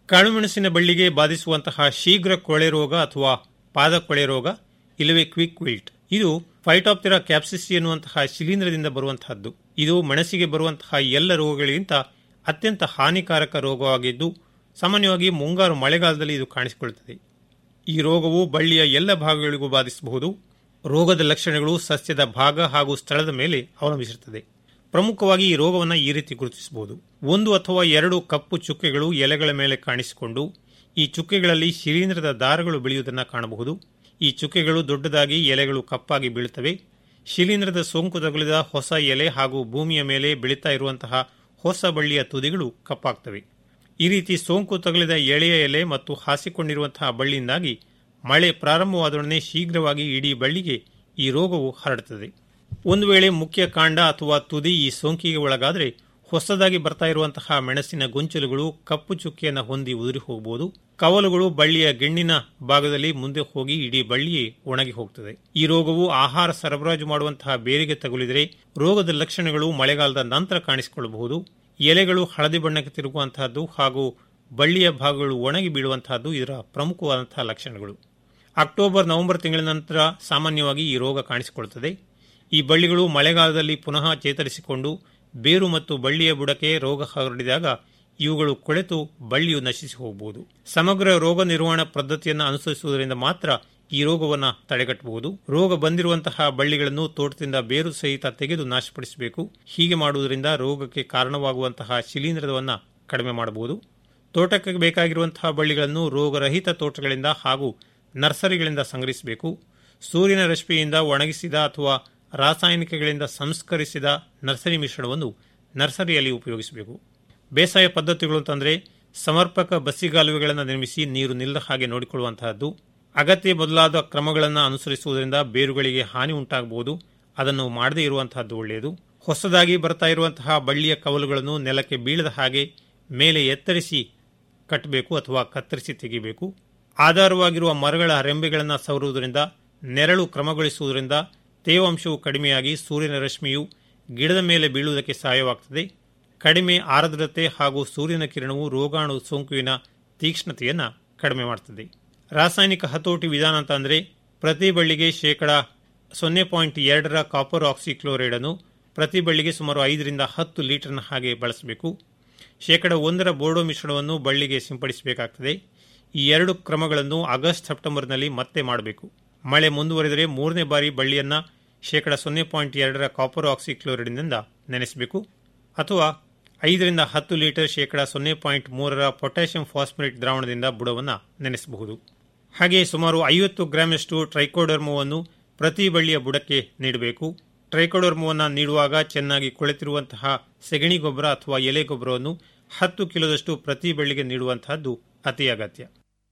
ಕಾಳುಮೆಣಸಿನ ಬಳ್ಳಿಗೆ ಬಾಧಿಸುವಂತಹ ಶೀಘ್ರ ಕೊಳೆ ರೋಗ ಅಥವಾ ಪಾದ ಕೊಳೆ ರೋಗ ಇಲ್ಲವೇ ಕ್ವಿಕ್ ವಿಲ್ಟ್ ಇದು ಫೈಟಾಪ್ತಿರಾ ಕ್ಯಾಪ್ಸಿಸಿ ಎನ್ನುವಂತಹ ಶಿಲೀಂಧ್ರದಿಂದ ಬರುವಂತಹದ್ದು ಇದು ಮೆಣಸಿಗೆ ಬರುವಂತಹ ಎಲ್ಲ ರೋಗಗಳಿಗಿಂತ ಅತ್ಯಂತ ಹಾನಿಕಾರಕ ರೋಗವಾಗಿದ್ದು ಸಾಮಾನ್ಯವಾಗಿ ಮುಂಗಾರು ಮಳೆಗಾಲದಲ್ಲಿ ಇದು ಕಾಣಿಸಿಕೊಳ್ಳುತ್ತದೆ ಈ ರೋಗವು ಬಳ್ಳಿಯ ಎಲ್ಲ ಭಾಗಗಳಿಗೂ ಬಾಧಿಸಬಹುದು ರೋಗದ ಲಕ್ಷಣಗಳು ಸಸ್ಯದ ಭಾಗ ಹಾಗೂ ಸ್ಥಳದ ಮೇಲೆ ಅವಲಂಬಿಸಿರುತ್ತದೆ ಪ್ರಮುಖವಾಗಿ ಈ ರೋಗವನ್ನು ಈ ರೀತಿ ಗುರುತಿಸಬಹುದು ಒಂದು ಅಥವಾ ಎರಡು ಕಪ್ಪು ಚುಕ್ಕೆಗಳು ಎಲೆಗಳ ಮೇಲೆ ಕಾಣಿಸಿಕೊಂಡು ಈ ಚುಕ್ಕೆಗಳಲ್ಲಿ ಶಿಲೀಂಧ್ರದ ದಾರಗಳು ಬೆಳೆಯುವುದನ್ನು ಕಾಣಬಹುದು ಈ ಚುಕ್ಕೆಗಳು ದೊಡ್ಡದಾಗಿ ಎಲೆಗಳು ಕಪ್ಪಾಗಿ ಬೀಳುತ್ತವೆ ಶಿಲೀಂಧ್ರದ ಸೋಂಕು ತಗುಲಿದ ಹೊಸ ಎಲೆ ಹಾಗೂ ಭೂಮಿಯ ಮೇಲೆ ಬೆಳೀತಾ ಇರುವಂತಹ ಹೊಸ ಬಳ್ಳಿಯ ತುದಿಗಳು ಕಪ್ಪಾಗ್ತವೆ ಈ ರೀತಿ ಸೋಂಕು ತಗುಲಿದ ಎಳೆಯ ಎಲೆ ಮತ್ತು ಹಾಸಿಕೊಂಡಿರುವಂತಹ ಬಳ್ಳಿಯಿಂದಾಗಿ ಮಳೆ ಪ್ರಾರಂಭವಾದೊಡನೆ ಶೀಘ್ರವಾಗಿ ಇಡೀ ಬಳ್ಳಿಗೆ ಈ ರೋಗವು ಹರಡುತ್ತದೆ ಒಂದು ವೇಳೆ ಮುಖ್ಯ ಕಾಂಡ ಅಥವಾ ತುದಿ ಈ ಸೋಂಕಿಗೆ ಒಳಗಾದರೆ ಹೊಸದಾಗಿ ಬರ್ತಾ ಇರುವಂತಹ ಮೆಣಸಿನ ಗೊಂಚಲುಗಳು ಕಪ್ಪು ಚುಕ್ಕಿಯನ್ನು ಹೊಂದಿ ಉದುರಿ ಹೋಗಬಹುದು ಕವಲುಗಳು ಬಳ್ಳಿಯ ಗೆಣ್ಣಿನ ಭಾಗದಲ್ಲಿ ಮುಂದೆ ಹೋಗಿ ಇಡೀ ಬಳ್ಳಿಯೇ ಒಣಗಿ ಹೋಗ್ತದೆ ಈ ರೋಗವು ಆಹಾರ ಸರಬರಾಜು ಮಾಡುವಂತಹ ಬೇರಿಗೆ ತಗುಲಿದರೆ ರೋಗದ ಲಕ್ಷಣಗಳು ಮಳೆಗಾಲದ ನಂತರ ಕಾಣಿಸಿಕೊಳ್ಳಬಹುದು ಎಲೆಗಳು ಹಳದಿ ಬಣ್ಣಕ್ಕೆ ತಿರುಗುವಂತಹದ್ದು ಹಾಗೂ ಬಳ್ಳಿಯ ಭಾಗಗಳು ಒಣಗಿ ಬೀಳುವಂತಹದ್ದು ಇದರ ಪ್ರಮುಖವಾದಂತಹ ಲಕ್ಷಣಗಳು ಅಕ್ಟೋಬರ್ ನವೆಂಬರ್ ತಿಂಗಳ ನಂತರ ಸಾಮಾನ್ಯವಾಗಿ ಈ ರೋಗ ಕಾಣಿಸಿಕೊಳ್ಳುತ್ತದೆ ಈ ಬಳ್ಳಿಗಳು ಮಳೆಗಾಲದಲ್ಲಿ ಪುನಃ ಚೇತರಿಸಿಕೊಂಡು ಬೇರು ಮತ್ತು ಬಳ್ಳಿಯ ಬುಡಕ್ಕೆ ರೋಗ ಹರಡಿದಾಗ ಇವುಗಳು ಕೊಳೆತು ಬಳ್ಳಿಯು ನಶಿಸಿ ಹೋಗಬಹುದು ಸಮಗ್ರ ರೋಗ ನಿರ್ವಹಣಾ ಪದ್ಧತಿಯನ್ನು ಅನುಸರಿಸುವುದರಿಂದ ಮಾತ್ರ ಈ ರೋಗವನ್ನು ತಡೆಗಟ್ಟಬಹುದು ರೋಗ ಬಂದಿರುವಂತಹ ಬಳ್ಳಿಗಳನ್ನು ತೋಟದಿಂದ ಬೇರು ಸಹಿತ ತೆಗೆದು ನಾಶಪಡಿಸಬೇಕು ಹೀಗೆ ಮಾಡುವುದರಿಂದ ರೋಗಕ್ಕೆ ಕಾರಣವಾಗುವಂತಹ ಶಿಲೀಂಧ್ರವನ್ನು ಕಡಿಮೆ ಮಾಡಬಹುದು ತೋಟಕ್ಕೆ ಬೇಕಾಗಿರುವಂತಹ ಬಳ್ಳಿಗಳನ್ನು ರೋಗರಹಿತ ತೋಟಗಳಿಂದ ಹಾಗೂ ನರ್ಸರಿಗಳಿಂದ ಸಂಗ್ರಹಿಸಬೇಕು ಸೂರ್ಯನ ರಶ್ಮಿಯಿಂದ ಒಣಗಿಸಿದ ಅಥವಾ ರಾಸಾಯನಿಕಗಳಿಂದ ಸಂಸ್ಕರಿಸಿದ ನರ್ಸರಿ ಮಿಶ್ರಣವನ್ನು ನರ್ಸರಿಯಲ್ಲಿ ಉಪಯೋಗಿಸಬೇಕು ಬೇಸಾಯ ಪದ್ಧತಿಗಳು ಅಂತಂದರೆ ಸಮರ್ಪಕ ಬಸ್ಸಿಗಾಲುವೆಗಳನ್ನು ನಿರ್ಮಿಸಿ ನೀರು ನಿಲ್ಲದ ಹಾಗೆ ನೋಡಿಕೊಳ್ಳುವಂತಹದ್ದು ಅಗತ್ಯ ಬದಲಾದ ಕ್ರಮಗಳನ್ನು ಅನುಸರಿಸುವುದರಿಂದ ಬೇರುಗಳಿಗೆ ಹಾನಿ ಉಂಟಾಗಬಹುದು ಅದನ್ನು ಮಾಡದೇ ಇರುವಂತಹದ್ದು ಒಳ್ಳೆಯದು ಹೊಸದಾಗಿ ಬರ್ತಾ ಇರುವಂತಹ ಬಳ್ಳಿಯ ಕವಲುಗಳನ್ನು ನೆಲಕ್ಕೆ ಬೀಳದ ಹಾಗೆ ಮೇಲೆ ಎತ್ತರಿಸಿ ಕಟ್ಟಬೇಕು ಅಥವಾ ಕತ್ತರಿಸಿ ತೆಗೆಯಬೇಕು ಆಧಾರವಾಗಿರುವ ಮರಗಳ ರೆಂಬೆಗಳನ್ನು ಸವರುವುದರಿಂದ ನೆರಳು ಕ್ರಮಗೊಳಿಸುವುದರಿಂದ ತೇವಾಂಶವು ಕಡಿಮೆಯಾಗಿ ಸೂರ್ಯನ ರಶ್ಮಿಯು ಗಿಡದ ಮೇಲೆ ಬೀಳುವುದಕ್ಕೆ ಸಹಾಯವಾಗುತ್ತದೆ ಕಡಿಮೆ ಆರ್ದ್ರತೆ ಹಾಗೂ ಸೂರ್ಯನ ಕಿರಣವು ರೋಗಾಣು ಸೋಂಕುವಿನ ತೀಕ್ಷ್ಣತೆಯನ್ನು ಕಡಿಮೆ ಮಾಡುತ್ತದೆ ರಾಸಾಯನಿಕ ಹತೋಟಿ ವಿಧಾನ ಅಂತ ಅಂದರೆ ಪ್ರತಿ ಬಳ್ಳಿಗೆ ಶೇಕಡ ಸೊನ್ನೆ ಪಾಯಿಂಟ್ ಎರಡರ ಕಾಪರ್ ಆಕ್ಸಿಕ್ಲೋರೈಡ್ ಅನ್ನು ಪ್ರತಿ ಬಳ್ಳಿಗೆ ಸುಮಾರು ಐದರಿಂದ ಹತ್ತು ಲೀಟರ್ನ ಹಾಗೆ ಬಳಸಬೇಕು ಶೇಕಡ ಒಂದರ ಬೋರ್ಡೋ ಮಿಶ್ರಣವನ್ನು ಬಳ್ಳಿಗೆ ಸಿಂಪಡಿಸಬೇಕಾಗ್ತದೆ ಈ ಎರಡು ಕ್ರಮಗಳನ್ನು ಆಗಸ್ಟ್ ಸೆಪ್ಟೆಂಬರ್ನಲ್ಲಿ ಮತ್ತೆ ಮಾಡಬೇಕು ಮಳೆ ಮುಂದುವರೆದರೆ ಮೂರನೇ ಬಾರಿ ಬಳ್ಳಿಯನ್ನು ಶೇಕಡ ಸೊನ್ನೆ ಪಾಯಿಂಟ್ ಎರಡರ ಕಾಪರ್ ಆಕ್ಸಿಕ್ಲೋರೈಡ್ನಿಂದ ನೆನೆಸಬೇಕು ಅಥವಾ ಐದರಿಂದ ಹತ್ತು ಲೀಟರ್ ಶೇಕಡ ಸೊನ್ನೆ ಪಾಯಿಂಟ್ ಮೂರರ ಪೊಟ್ಯಾಷಿಯಂ ಫಾಸ್ಫರೇಟ್ ದ್ರಾವಣದಿಂದ ಬುಡವನ್ನು ನೆನೆಸಬಹುದು ಹಾಗೆ ಸುಮಾರು ಐವತ್ತು ಗ್ರಾಮಷ್ಟು ಟ್ರೈಕೋಡರ್ಮವನ್ನು ಪ್ರತಿ ಬಳ್ಳಿಯ ಬುಡಕ್ಕೆ ನೀಡಬೇಕು ಟ್ರೈಕೋಡರ್ಮವನ್ನು ನೀಡುವಾಗ ಚೆನ್ನಾಗಿ ಕೊಳೆತಿರುವಂತಹ ಸೆಗಣಿ ಗೊಬ್ಬರ ಅಥವಾ ಎಲೆ ಗೊಬ್ಬರವನ್ನು ಹತ್ತು ಕಿಲೋದಷ್ಟು ಪ್ರತಿ ಬಳ್ಳಿಗೆ ನೀಡುವಂತಹದ್ದು ಅತಿ ಅಗತ್ಯ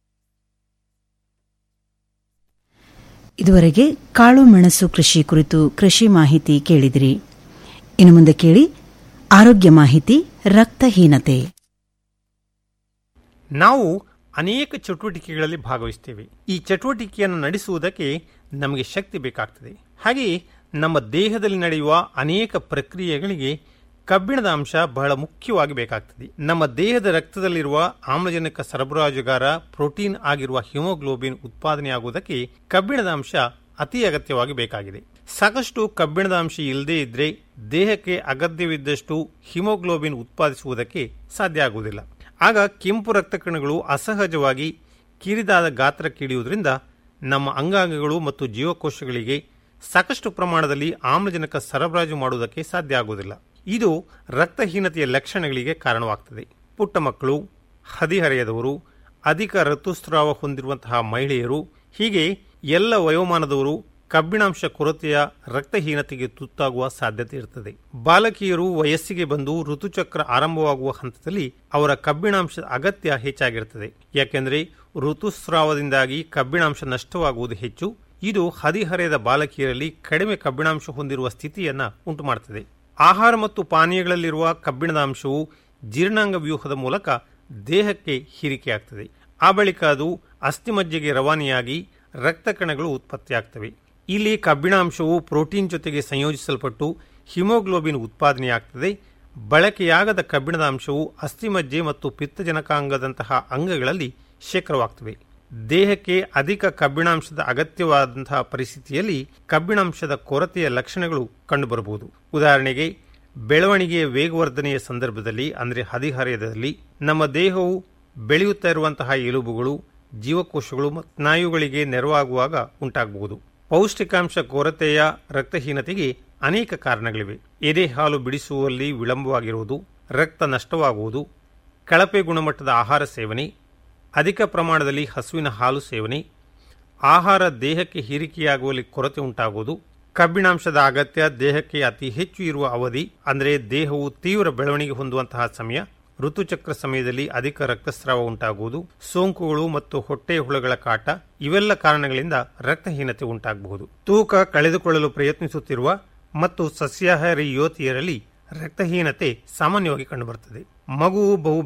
ಇದುವರೆಗೆ ಕಾಳು ಮೆಣಸು ಕೃಷಿ ಕುರಿತು ಕೃಷಿ ಮಾಹಿತಿ ಕೇಳಿದಿರಿ ಇನ್ನು ಮುಂದೆ ಕೇಳಿ ಆರೋಗ್ಯ ಮಾಹಿತಿ ರಕ್ತಹೀನತೆ ನಾವು ಅನೇಕ ಚಟುವಟಿಕೆಗಳಲ್ಲಿ ಭಾಗವಹಿಸ್ತೇವೆ ಈ ಚಟುವಟಿಕೆಯನ್ನು ನಡೆಸುವುದಕ್ಕೆ ನಮಗೆ ಶಕ್ತಿ ಬೇಕಾಗ್ತದೆ ಹಾಗೆಯೇ ನಮ್ಮ ದೇಹದಲ್ಲಿ ನಡೆಯುವ ಅನೇಕ ಪ್ರಕ್ರಿಯೆಗಳಿಗೆ ಕಬ್ಬಿಣದ ಅಂಶ ಬಹಳ ಮುಖ್ಯವಾಗಿ ಬೇಕಾಗ್ತದೆ ನಮ್ಮ ದೇಹದ ರಕ್ತದಲ್ಲಿರುವ ಆಮ್ಲಜನಕ ಸರಬರಾಜುಗಾರ ಪ್ರೋಟೀನ್ ಆಗಿರುವ ಹಿಮೋಗ್ಲೋಬಿನ್ ಉತ್ಪಾದನೆಯಾಗುವುದಕ್ಕೆ ಕಬ್ಬಿಣದ ಅಂಶ ಅತಿ ಅಗತ್ಯವಾಗಿ ಬೇಕಾಗಿದೆ ಸಾಕಷ್ಟು ಕಬ್ಬಿಣದ ಅಂಶ ಇಲ್ಲದೇ ಇದ್ರೆ ದೇಹಕ್ಕೆ ಅಗತ್ಯವಿದ್ದಷ್ಟು ಹಿಮೋಗ್ಲೋಬಿನ್ ಉತ್ಪಾದಿಸುವುದಕ್ಕೆ ಸಾಧ್ಯ ಆಗುವುದಿಲ್ಲ ಆಗ ಕೆಂಪು ರಕ್ತಕಣಗಳು ಅಸಹಜವಾಗಿ ಕಿರಿದಾದ ಗಾತ್ರಕ್ಕಿಳಿಯುವುದರಿಂದ ನಮ್ಮ ಅಂಗಾಂಗಗಳು ಮತ್ತು ಜೀವಕೋಶಗಳಿಗೆ ಸಾಕಷ್ಟು ಪ್ರಮಾಣದಲ್ಲಿ ಆಮ್ಲಜನಕ ಸರಬರಾಜು ಮಾಡುವುದಕ್ಕೆ ಸಾಧ್ಯ ಆಗುವುದಿಲ್ಲ ಇದು ರಕ್ತಹೀನತೆಯ ಲಕ್ಷಣಗಳಿಗೆ ಕಾರಣವಾಗ್ತದೆ ಪುಟ್ಟ ಮಕ್ಕಳು ಹದಿಹರೆಯದವರು ಅಧಿಕ ಋತುಸ್ರಾವ ಹೊಂದಿರುವಂತಹ ಮಹಿಳೆಯರು ಹೀಗೆ ಎಲ್ಲ ವಯೋಮಾನದವರು ಕಬ್ಬಿಣಾಂಶ ಕೊರತೆಯ ರಕ್ತಹೀನತೆಗೆ ತುತ್ತಾಗುವ ಸಾಧ್ಯತೆ ಇರುತ್ತದೆ ಬಾಲಕಿಯರು ವಯಸ್ಸಿಗೆ ಬಂದು ಋತುಚಕ್ರ ಆರಂಭವಾಗುವ ಹಂತದಲ್ಲಿ ಅವರ ಕಬ್ಬಿಣಾಂಶದ ಅಗತ್ಯ ಹೆಚ್ಚಾಗಿರುತ್ತದೆ ಯಾಕೆಂದರೆ ಋತುಸ್ರಾವದಿಂದಾಗಿ ಕಬ್ಬಿಣಾಂಶ ನಷ್ಟವಾಗುವುದು ಹೆಚ್ಚು ಇದು ಹದಿಹರೆಯದ ಬಾಲಕಿಯರಲ್ಲಿ ಕಡಿಮೆ ಕಬ್ಬಿಣಾಂಶ ಹೊಂದಿರುವ ಸ್ಥಿತಿಯನ್ನ ಉಂಟುಮಾಡುತ್ತದೆ ಆಹಾರ ಮತ್ತು ಪಾನೀಯಗಳಲ್ಲಿರುವ ಕಬ್ಬಿಣದ ಅಂಶವು ಜೀರ್ಣಾಂಗ ವ್ಯೂಹದ ಮೂಲಕ ದೇಹಕ್ಕೆ ಹೀರಿಕೆಯಾಗ್ತದೆ ಆ ಬಳಿಕ ಅದು ಅಸ್ಥಿಮಜ್ಜೆಗೆ ರವಾನೆಯಾಗಿ ರಕ್ತ ಕಣಗಳು ಉತ್ಪತ್ತಿಯಾಗ್ತವೆ ಇಲ್ಲಿ ಕಬ್ಬಿಣಾಂಶವು ಪ್ರೋಟೀನ್ ಜೊತೆಗೆ ಸಂಯೋಜಿಸಲ್ಪಟ್ಟು ಹಿಮೋಗ್ಲೋಬಿನ್ ಉತ್ಪಾದನೆಯಾಗ್ತದೆ ಬಳಕೆಯಾಗದ ಕಬ್ಬಿಣದ ಅಂಶವು ಅಸ್ಥಿಮಜ್ಜೆ ಮತ್ತು ಪಿತ್ತಜನಕಾಂಗದಂತಹ ಅಂಗಗಳಲ್ಲಿ ಶೇಖರವಾಗ್ತವೆ ದೇಹಕ್ಕೆ ಅಧಿಕ ಕಬ್ಬಿಣಾಂಶದ ಅಗತ್ಯವಾದಂತಹ ಪರಿಸ್ಥಿತಿಯಲ್ಲಿ ಕಬ್ಬಿಣಾಂಶದ ಕೊರತೆಯ ಲಕ್ಷಣಗಳು ಕಂಡುಬರಬಹುದು ಉದಾಹರಣೆಗೆ ಬೆಳವಣಿಗೆಯ ವೇಗವರ್ಧನೆಯ ಸಂದರ್ಭದಲ್ಲಿ ಅಂದರೆ ಹದಿಹರೆಯದಲ್ಲಿ ನಮ್ಮ ದೇಹವು ಬೆಳೆಯುತ್ತಾ ಇರುವಂತಹ ಎಲುಬುಗಳು ಜೀವಕೋಶಗಳು ಮತ್ತು ಸ್ನಾಯುಗಳಿಗೆ ನೆರವಾಗುವಾಗ ಉಂಟಾಗಬಹುದು ಪೌಷ್ಟಿಕಾಂಶ ಕೊರತೆಯ ರಕ್ತಹೀನತೆಗೆ ಅನೇಕ ಕಾರಣಗಳಿವೆ ಎದೆ ಹಾಲು ಬಿಡಿಸುವಲ್ಲಿ ವಿಳಂಬವಾಗಿರುವುದು ರಕ್ತ ನಷ್ಟವಾಗುವುದು ಕಳಪೆ ಗುಣಮಟ್ಟದ ಆಹಾರ ಸೇವನೆ ಅಧಿಕ ಪ್ರಮಾಣದಲ್ಲಿ ಹಸುವಿನ ಹಾಲು ಸೇವನೆ ಆಹಾರ ದೇಹಕ್ಕೆ ಹೀರಿಕೆಯಾಗುವಲ್ಲಿ ಕೊರತೆ ಉಂಟಾಗುವುದು ಕಬ್ಬಿಣಾಂಶದ ಅಗತ್ಯ ದೇಹಕ್ಕೆ ಅತಿ ಹೆಚ್ಚು ಇರುವ ಅವಧಿ ಅಂದರೆ ದೇಹವು ತೀವ್ರ ಬೆಳವಣಿಗೆ ಹೊಂದುವಂತಹ ಸಮಯ ಋತುಚಕ್ರ ಸಮಯದಲ್ಲಿ ಅಧಿಕ ರಕ್ತಸ್ರಾವ ಉಂಟಾಗುವುದು ಸೋಂಕುಗಳು ಮತ್ತು ಹೊಟ್ಟೆ ಹುಳಗಳ ಕಾಟ ಇವೆಲ್ಲ ಕಾರಣಗಳಿಂದ ರಕ್ತಹೀನತೆ ಉಂಟಾಗಬಹುದು ತೂಕ ಕಳೆದುಕೊಳ್ಳಲು ಪ್ರಯತ್ನಿಸುತ್ತಿರುವ ಮತ್ತು ಸಸ್ಯಾಹಾರಿ ಯುವತಿಯರಲ್ಲಿ ರಕ್ತಹೀನತೆ ಸಾಮಾನ್ಯವಾಗಿ ಕಂಡುಬರುತ್ತದೆ ಮಗುವು ಬಹು